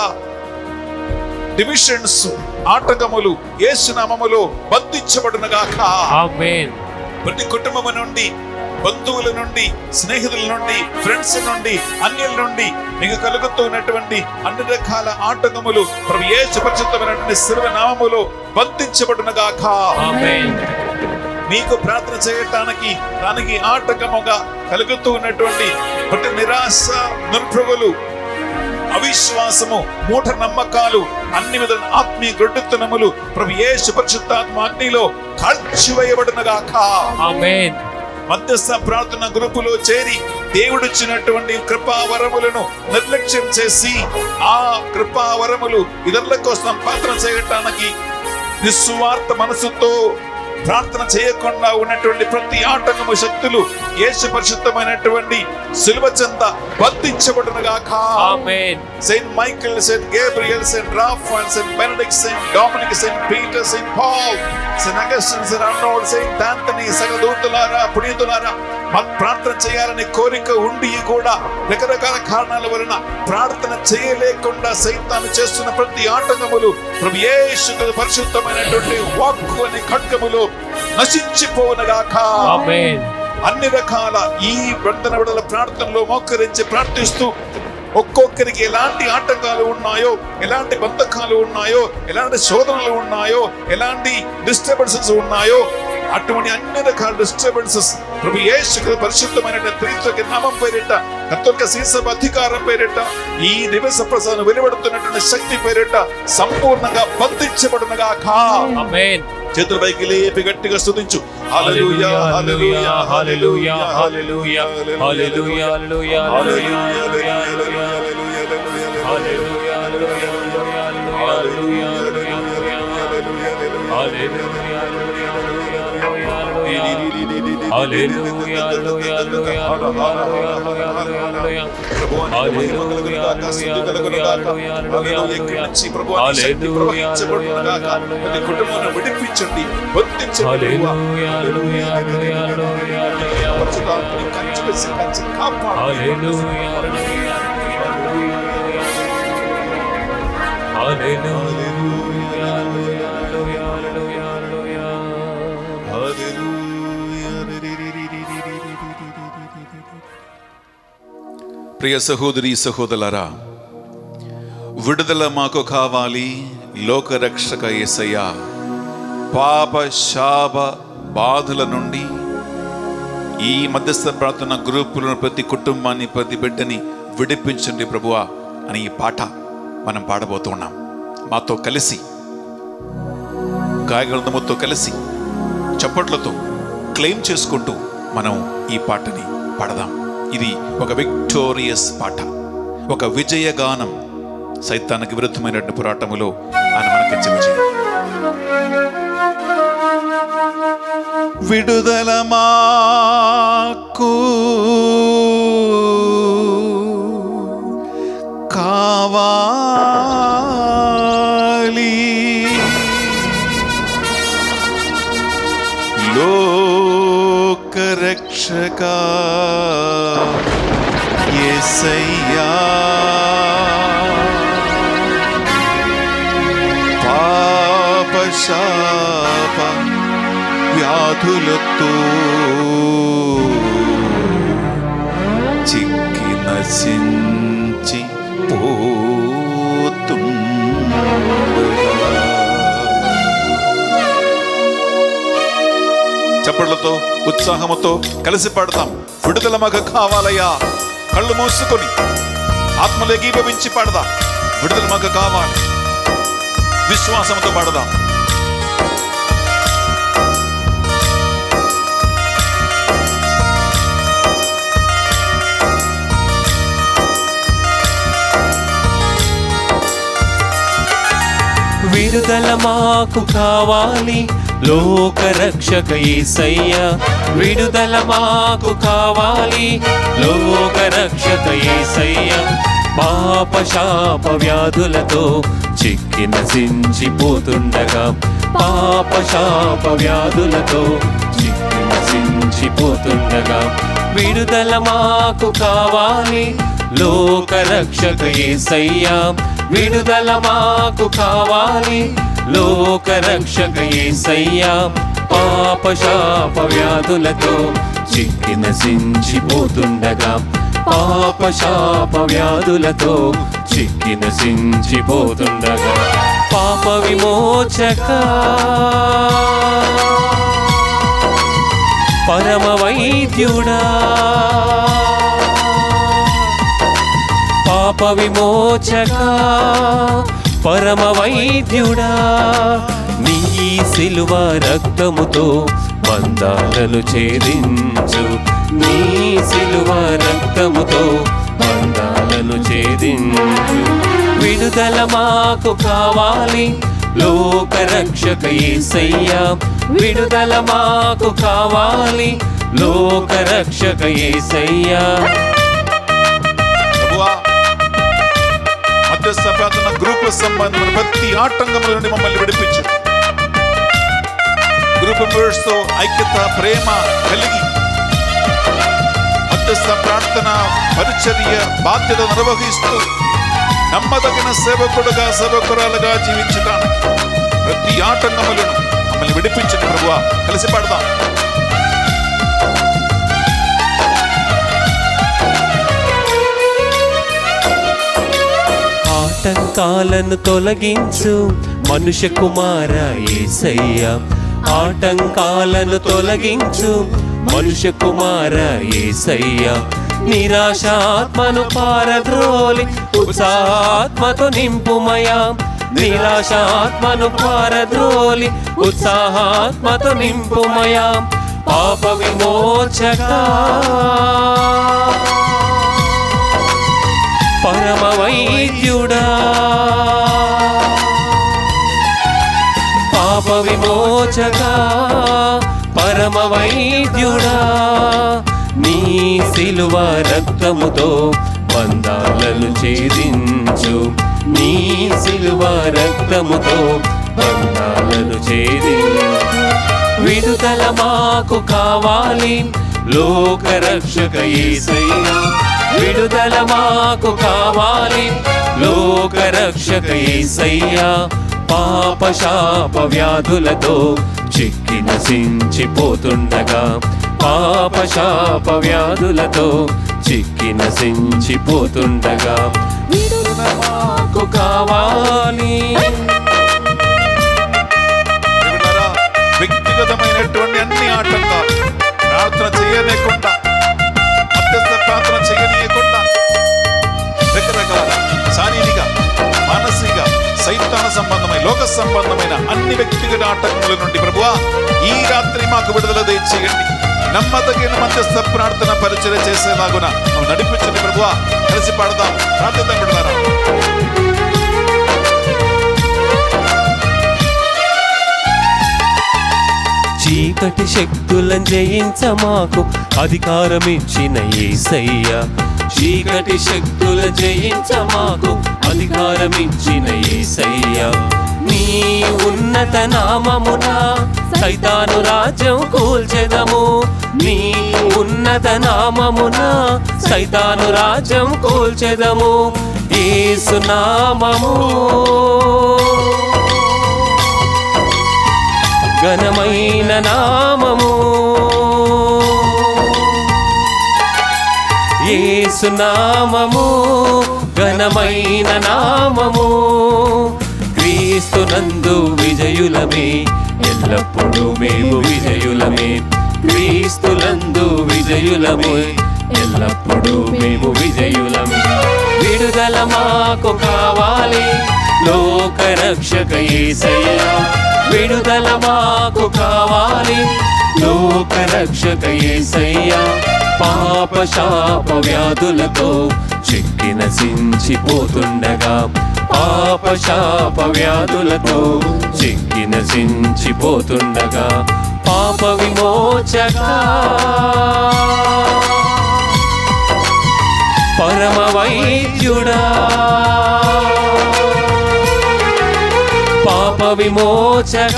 డివిషన్స్ ఆటకములు యేసునామములో బంధించబడునగాక ఆమేన్ ప్రతి కుటుంబం నుండి బంధువుల నుండి స్నేహితుల నుండి ఫ్రెండ్స్ నుండి అన్యుల నుండి మీకు కలుగుతూ ఉన్నటువంటి అన్ని రకాల ఆటంకములు ప్రభు ఏ పరిశుద్ధమైనటువంటి సర్వనామములో బంధించబడునగాక ఆమేన్ మీకు ప్రార్థన చేయటానికి దానికి ఆటంకముగా కలుగుతూ ఉన్నటువంటి ప్రతి నిరాశ నిర్భృగులు అవిశ్వాసము మూఢ నమ్మకాలు అన్ని విధాల ఆత్మీయ గొడ్డుతనములు ప్రభు ఏ పరిశుద్ధాత్మ అగ్నిలో కాల్చివేయబడునగాక ఆమేన్ మధ్యస్థ ప్రార్థన గ్రూపులో చేరి దేవుడిచ్చినటువంటి కృపావరములను నిర్లక్ష్యం చేసి ఆ కృపావరములు ఇతరుల కోసం ప్రార్థన చేయటానికి నిస్వార్థ మనసుతో ప్రార్థన చేయకుండా ఉన్నటువంటి ప్రతి ఆటంకము శక్తులు యేసు పరిశుద్ధమైనటువంటి సిలువ చెంత బంధించబడునుగాక ఆమేన్ Saint Michael Saint Gabriel Saint Raphael Saint Benedict Saint Dominic Saint Peter Saint Paul Saint Augustine Saint Arnold Saint Anthony సగ దూతులారా పునీతులారా మాకు ప్రార్థన చేయాలని కోరిక ఉండి కూడా రకరకాల కారణాల వలన ప్రార్థన చేయలేకుండా సైతాన్ని చేస్తున్న ప్రతి ఆటంకములు ప్రభు యేసు పరిశుద్ధమైనటువంటి వాక్కు అనే ఖడ్గములు నశించిపోవునగాక ఆమేన్ అన్ని రకాల ఈ బంధన విడల ప్రార్థనలో మోకరించి ప్రార్థిస్తూ ఒక్కొక్కరికి ఎలాంటి ఆటంకాలు ఉన్నాయో ఎలాంటి బంధకాలు ఉన్నాయో ఎలాంటి శోధనలు ఉన్నాయో ఎలాంటి డిస్టర్బెన్సెస్ ఉన్నాయో అటువంటి అన్ని రకాల డిస్టర్బెన్సెస్ ప్రభు యేసు పరిశుద్ధమైన త్రిత్వకి నామం పేరిట కత్తొక్క సీసభ అధికారం పేరిట ఈ దివస ప్రసాదం వెలువడుతున్నటువంటి శక్తి పేరిట సంపూర్ణంగా బంధించబడునగాక ఆమేన్ చేతుల పైకి లేపి గట్టిగా స్తుతించు హల్లెలూయా హల్లెలూయా హల్లెలూయా హల్లెలూయా హల్లెలూయా హల్లెలూయా హల్లెలూయా హల్లెలూయా హల్లెలూయా హల్లెలూయా కుటుంబాన్ని విడిపించండి బంధించండి పరిశుద్ధాత్మని కంచి వేసి కంచి కాపాడండి. ప్రియ సహోదరి సహోదరులారా విడుదల మాకు కావాలి లోకరక్షక యేసయ్య పాప శాప బాధల నుండి ఈ మధ్యస్థ ప్రార్థన గ్రూపులను ప్రతి కుటుంబాన్ని ప్రతి బిడ్డని విడిపించండి ప్రభువా అని ఈ పాట మనం పాడబోతున్నాం మాతో కలిసి గాయగ్రంథముతో కలిసి చప్పట్లతో క్లెయిమ్ చేసుకుంటూ మనం ఈ పాటని పాడదాం ఇది ఒక విక్టోరియస్ పాట ఒక విజయ గానం సైతానికి విరుద్ధమైనటువంటి పోరాటములో ఆయన మనకిచ్చే విజయం విడుదల మాకు కావాలి లోకరక్షక యేసయ్యా పాపశాప వ్యాధులతో చిక్కి నశించి చప్పట్లతో ఉత్సాహముతో కలిసి పాడతాం విడుదల మాకు కావాలయ్యా కళ్ళు మూసుకొని ఆత్మలో ఏకీభవించి పాడదాం విడుదల మాకు కావాలి విశ్వాసంతో పాడదాం విడుదల మాకు కావాలి లోక రక్షక యేసయ్య విడుదల మాకు కావాలి లోక రక్షక యేసయ్య పాప శాప వ్యాధులతో చిక్కిన సించిపోతుండగా పాప శాప వ్యాధులతో చిక్కిన సించిపోతుండగా విడుదల మాకు కావాలి లోక రక్షక యేసయ్యా విడుదల మాకు కావాలి లోక రక్షక యేసయ్యా పాప శాప వ్యాధులతో చిక్కిన సించిపోతుండగా పాప శాప వ్యాధులతో చిక్కిన సించిపోతుండగా పాప విమోచక పరమ వైద్యుడా పాప విమోచక పరమ వైద్యుడా నీ సిలువ రక్తముతో బంధాలను ఛేదించు నీ సిలువ రక్తముతో బంధాలను ఛేదించు విడుదల మాకు కావాలి లోక రక్షక యేసయ్యా విడుదల మాకు కావాలి లోక రక్షక యేసయ్యా ప్రభువా మధ్యస్థ ప్రార్థన గ్రూప్ సంబంధమైన ప్రతి ఆటంకముల నుండి మమ్మల్ని విడిపించు గ్రూప్ మెంబర్స్ తో ఐక్యత ప్రేమ కలిగి మధ్యస్థ ప్రార్థన పరిచర్య బాధ్యత నిర్వహిస్తూ నమ్మదగిన సేవకుడుగా సేవకురాలుగా జీవించడానికి ప్రతి ఆటంకములను మమ్మల్ని విడిపించండి ప్రభువా కలిసి పాడదాం ఆటంకాలను తొలగించు మనుష్య కుమార ఏసయ్య ఆటంకాలను తొలగించు మనుష్య కుమార ఏసయ్య నిరాశాత్మను పారద్రోలి ఉత్సాహాత్మతో నింపుమయా నిరాశాత్మను పారద్రోలి ఉత్సాహాత్మతో నింపుమయా పాప విమోచక పరమ వైద్యుడా పాప విమోచక పరమ వైద్యుడా నీ సిలువ రక్తముతో బంధాలను ఛేదించు నీ సిలువ రక్తముతో బంధాలను ఛేదించు విడుదల మాకు కావాలి లోక రక్షక యేసయ్యా విడుదల మాకు కావాలి లోక రక్షక యేసయ్యా పాప శాప వ్యాధులతో చిక్కిన సించిపోతుండగా పాప శాప వ్యాధులతో చిక్కిన సించిపోతుండగా విడుదల మాకు కావాలి దేవుడారా, వ్యక్తిగతమైనటువంటి అన్ని ఆటంకాలు ప్రార్థన చేయలేకుండా మధ్యస్థ ప్రార్థన చేయనీయకుండా రకరకాల శారీరక మానసిక సైతాన సంబంధమైన లోక సంబంధమైన అన్ని వ్యక్తిగత ఆటంకముల నుండి ప్రభువా ఈ రాత్రి మాకు విడుదల దయచేయండి నమ్మదగిన మధ్యస్థ ప్రార్థన పరిచయం చేసేలాగున నువ్వు నడిపించండి ప్రభువా కలిసి పాడదాం ప్రార్థిద్దాం బిడ్డలారా చీకటి శక్తులను జయించ మాకు అధికారం ఇచ్చిన ఏసయ్య చీకటి శక్తుల జయించ మాకు అధికారం ఇచ్చిన ఏసయ్య నీ ఉన్నత నామమున సైతాను రాజ్యం కూల్చెదము నీ ఉన్నత నామమున సైతాను రాజ్యం కూల్చెదము ఏసు నామము ఘనమైన నామము యేసు నామము ఘనమైన నామము క్రీస్తునందు విజయులమే ఎల్లప్పుడూ మేము విజయులమే క్రీస్తులందు విజయులమే ఎల్లప్పుడూ మేము విజయులమే విడుదల మాకు కావాలి లోక రక్షక యేసయ్యా విడుదల మాకు కావాలి లోక రక్షక యేసయ్యా పాప శాప వ్యాధులతో చిక్కిన సించిపోతుండగా పాప శాప వ్యాధులతో చిక్కిన సించిపోతుండగా పాప విమోచక పరమ వైద్యుడా పాప విమోచక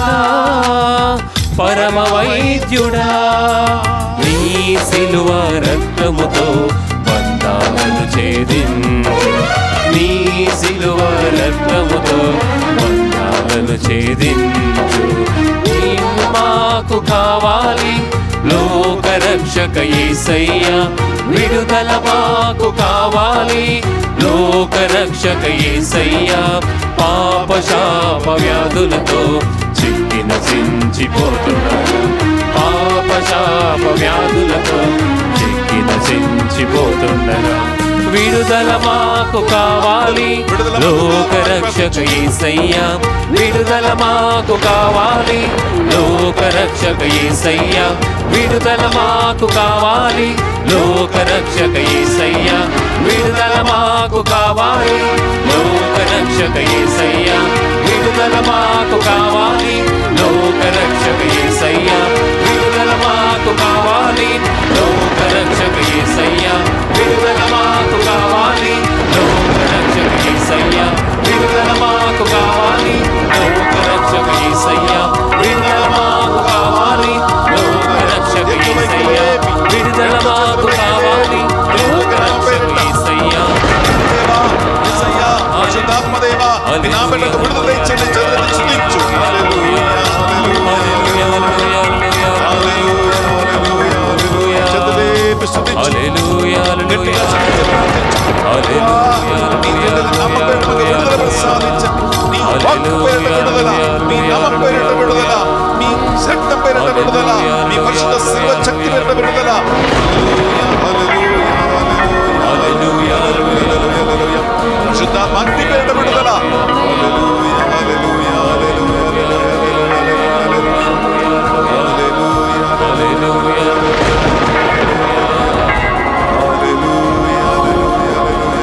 పరమ వైద్యుడా నీ సిలువ రక్తముతో బంధాలను ఛేదించు నీ సిలువ రక్తముతో బంధాలను ఛేదించు నీవు మాకు కావాలి లోక రక్షక యేసయ్య విడుదల మాకు కావాలి లోక రక్షక యేసయ్య పాప శాప వ్యాధులతో చిక్కిన చించిపోతున్నాడు పాప శాప వ్యాధులతో చిక్కిన చించిపోతుండగా విడుదల మాకు కావాలి లోక రక్షక యేసయ్య విడుదల మాకు కావాలి లోక రక్షక యేసయ్య విడుదల మాకు కావాలి లోక రక్షక యేసయ్య విడుదల మాకు కావాలి లోక రక్షక యేసయ్య విడుదల మాకు కావాలి లోక రక్షక యేసయ్య విడుదల మాకు కావాలి లోక రక్షక యేసయ్య విడుదల మాకు కావాలి లోక రక్షక యేసయ్య విడుదల మాకు కావాలి లోక రక్షక యేసయ్య విడుదల మాకు కావాలి లోక రక్షక యేసయ్య విడుదల మాకు కావాలి లోక రక్షక యేసయ్య దేవా, యేసయ్యా, పరిశుద్ధాత్మదేవా, మీ నామములకు విడుదల ఇచ్చండి, జనులను స్తుతించు. హల్లెలూయా, హల్లెలూయా, హల్లెలూయా, హల్లెలూయా. చేతులేపి స్తుతించు. గట్టిగా స్తుతించి ప్రార్థించు. నీ బిడ్డల నామ పేరిట విడుదల ప్రసాదించండి. నీ వాక్కు పేరిట విడుదల, మీ నామ పేరిట విడుదల, మీ శక్తి పేరిట విడుదల, మీ పరిశుద్ధ శివ శక్తి పేరిట విడుదల. హల్లెలూయా, హల్లెలూయా, హల్లెలూయా, హల్లెలూయా. పరిశుద్ధాత్మ అగ్ని పేరిట విడుదల. హల్లెలూయా, హల్లెలూయా, హల్లెలూయా, హల్లెలూయా, హల్లెలూయా, హల్లెలూయా, హల్లెలూయా, హల్లెలూయా,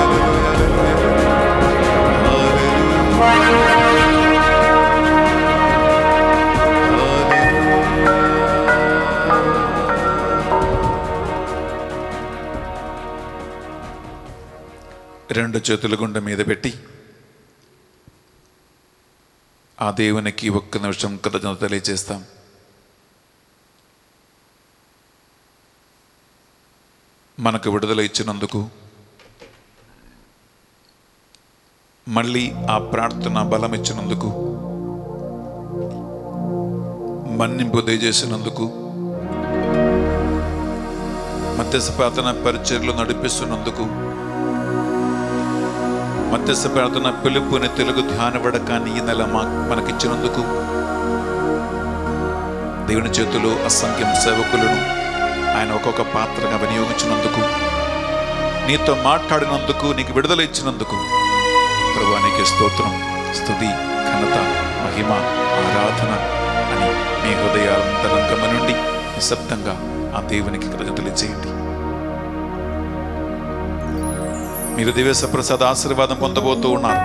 రెండు చేతుల గుండె మీద పెట్టి ఆ దేవునికి ఒక్క నిమిషం కృతజ్ఞత తెలియజేస్తాం మనకు విడుదల ఇచ్చినందుకు మళ్ళీ ఆ ప్రార్థన బలం ఇచ్చినందుకు మన్నింపు దయచేసినందుకు మధ్యస్థ ప్రార్థన పరిచర్లు నడిపిస్తున్నందుకు మధ్యస్థ ప్రార్థన పిలుపుని తెలుగు ధ్యాన వడకాన్ని ఈ నెల మా మనకిచ్చినందుకు దేవుని చేతిలో అసంఖ్యం సేవకులను ఆయన ఒక్కొక్క పాత్రగా వినియోగించినందుకు నీతో మాట్లాడినందుకు నీకు విడుదల ఇచ్చినందుకు ప్రభు నీకే స్తోత్రం స్తుతి ఘనత మహిమ ఆరాధన అని మీ హృదయాంతరంగమ నుండి నిశ్శబ్దంగా ఆ దేవునికి కృతజ్ఞతలు చేయండి మీరు దివ్య ప్రసాద్ ఆశీర్వాదం పొందబోతూ ఉన్నారు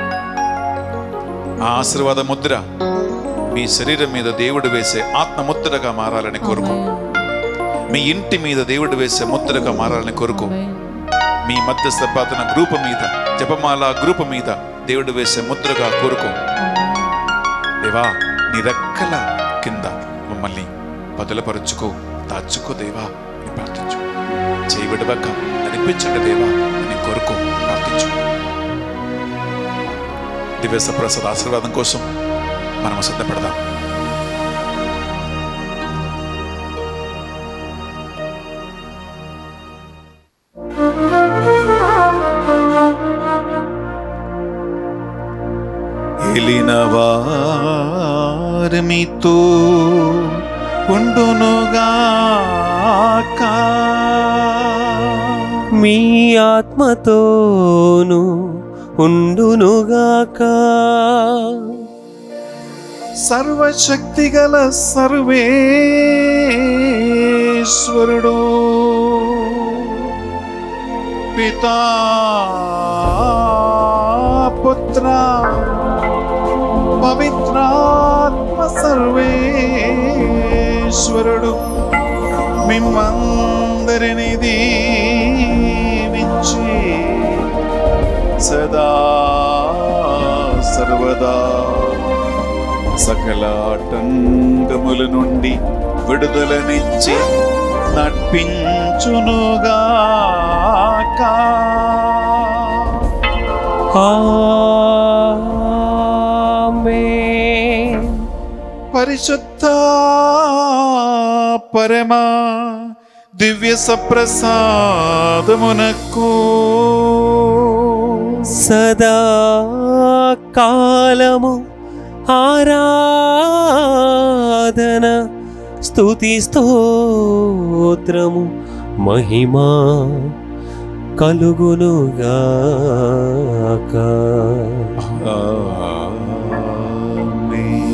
ఆ ఆశీర్వాద ముద్ర మీ శరీరం మీద దేవుడు వేసే ఆత్మ ముద్రగా మారాలని కోరుకో మీ ఇంటి మీద దేవుడు వేసే ముద్రగా మారాలని కోరుకో మీ మధ్యస్థ ప్రార్థన గ్రూపు మీద జపమాల గ్రూపు మీద దేవుడు వేసే ముద్రగా కోరుకో దేవా నీ రెక్కల కింద మమ్మల్ని బదులపరుచుకో దాచుకో దేవా అని ప్రార్థించు చేయి విడవక నడిపించండి దేవా అని కోరుకో ప్రార్థించు దివ్య ప్రసాద్ ఆశీర్వాదం కోసం మనం సిద్ధపడదాం ఏలిన వారు మీతో ఉండునుగాక మీ ఆత్మతోను ఉండునుగాక సర్వశక్తి గల సర్వేశ్వరుడు పితా పుత్ర పవిత్రాత్మ సర్వేశ్వరుడు మిమ్మందరిని దీవించుగాక నుంచి సదా సర్వదా సకల ఆటంకముల నుండి విడుదలనిచ్చి నడిపించునుగాక ఆమేన్ పరిశుద్ధ పరమ దివ్య సప్రసాదమునకు సదా కాలము ఆరాధన స్తుతి స్తోత్రము మహిమా కలుగునుగాక ఆమేన్.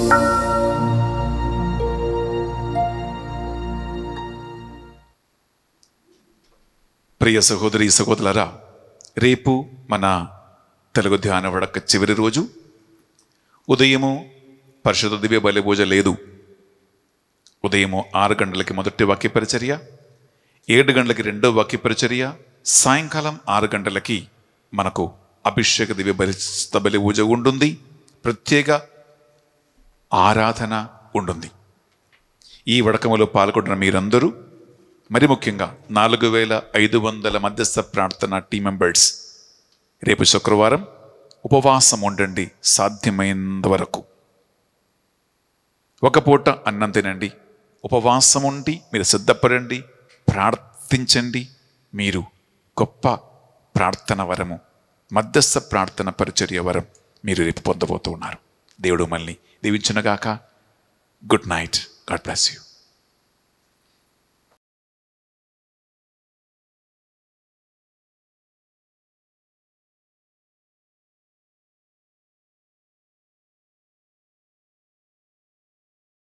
ప్రియ సహోదరి సహోదరులరా రేపు మన తెలుగు ధ్యాన వడక చివరి రోజు ఉదయము పరిశుద్ధ దివ్య బలి పూజ లేదు ఉదయము ఆరు గంటలకి మొదటి వాక్య పరిచర్య ఏడు గంటలకి రెండో వాక్య పరిచర్య సాయంకాలం ఆరు గంటలకి మనకు అభిషేక దివ్య బలి బలి పూజ ఉంటుంది ప్రత్యేక ఆరాధన ఉంటుంది ఈ వడకములో పాల్గొంటున్న మీరందరూ మరి ముఖ్యంగా నాలుగు వేల ఐదు వందల మధ్యస్థ ప్రార్థన టీం మెంబర్స్ రేపు శుక్రవారం ఉపవాసం ఉండండి సాధ్యమైనంత వరకు ఒక పూట అన్నం తినండి ఉపవాసం ఉండి మీరు సిద్ధపడండి ప్రార్థించండి మీరు గొప్ప ప్రార్థన వరము మధ్యస్థ ప్రార్థన పరిచర్య వరం మీరు రేపు పొందబోతూ ఉన్నారు దేవుడు మళ్ళీ దీవించునగాక good night God bless you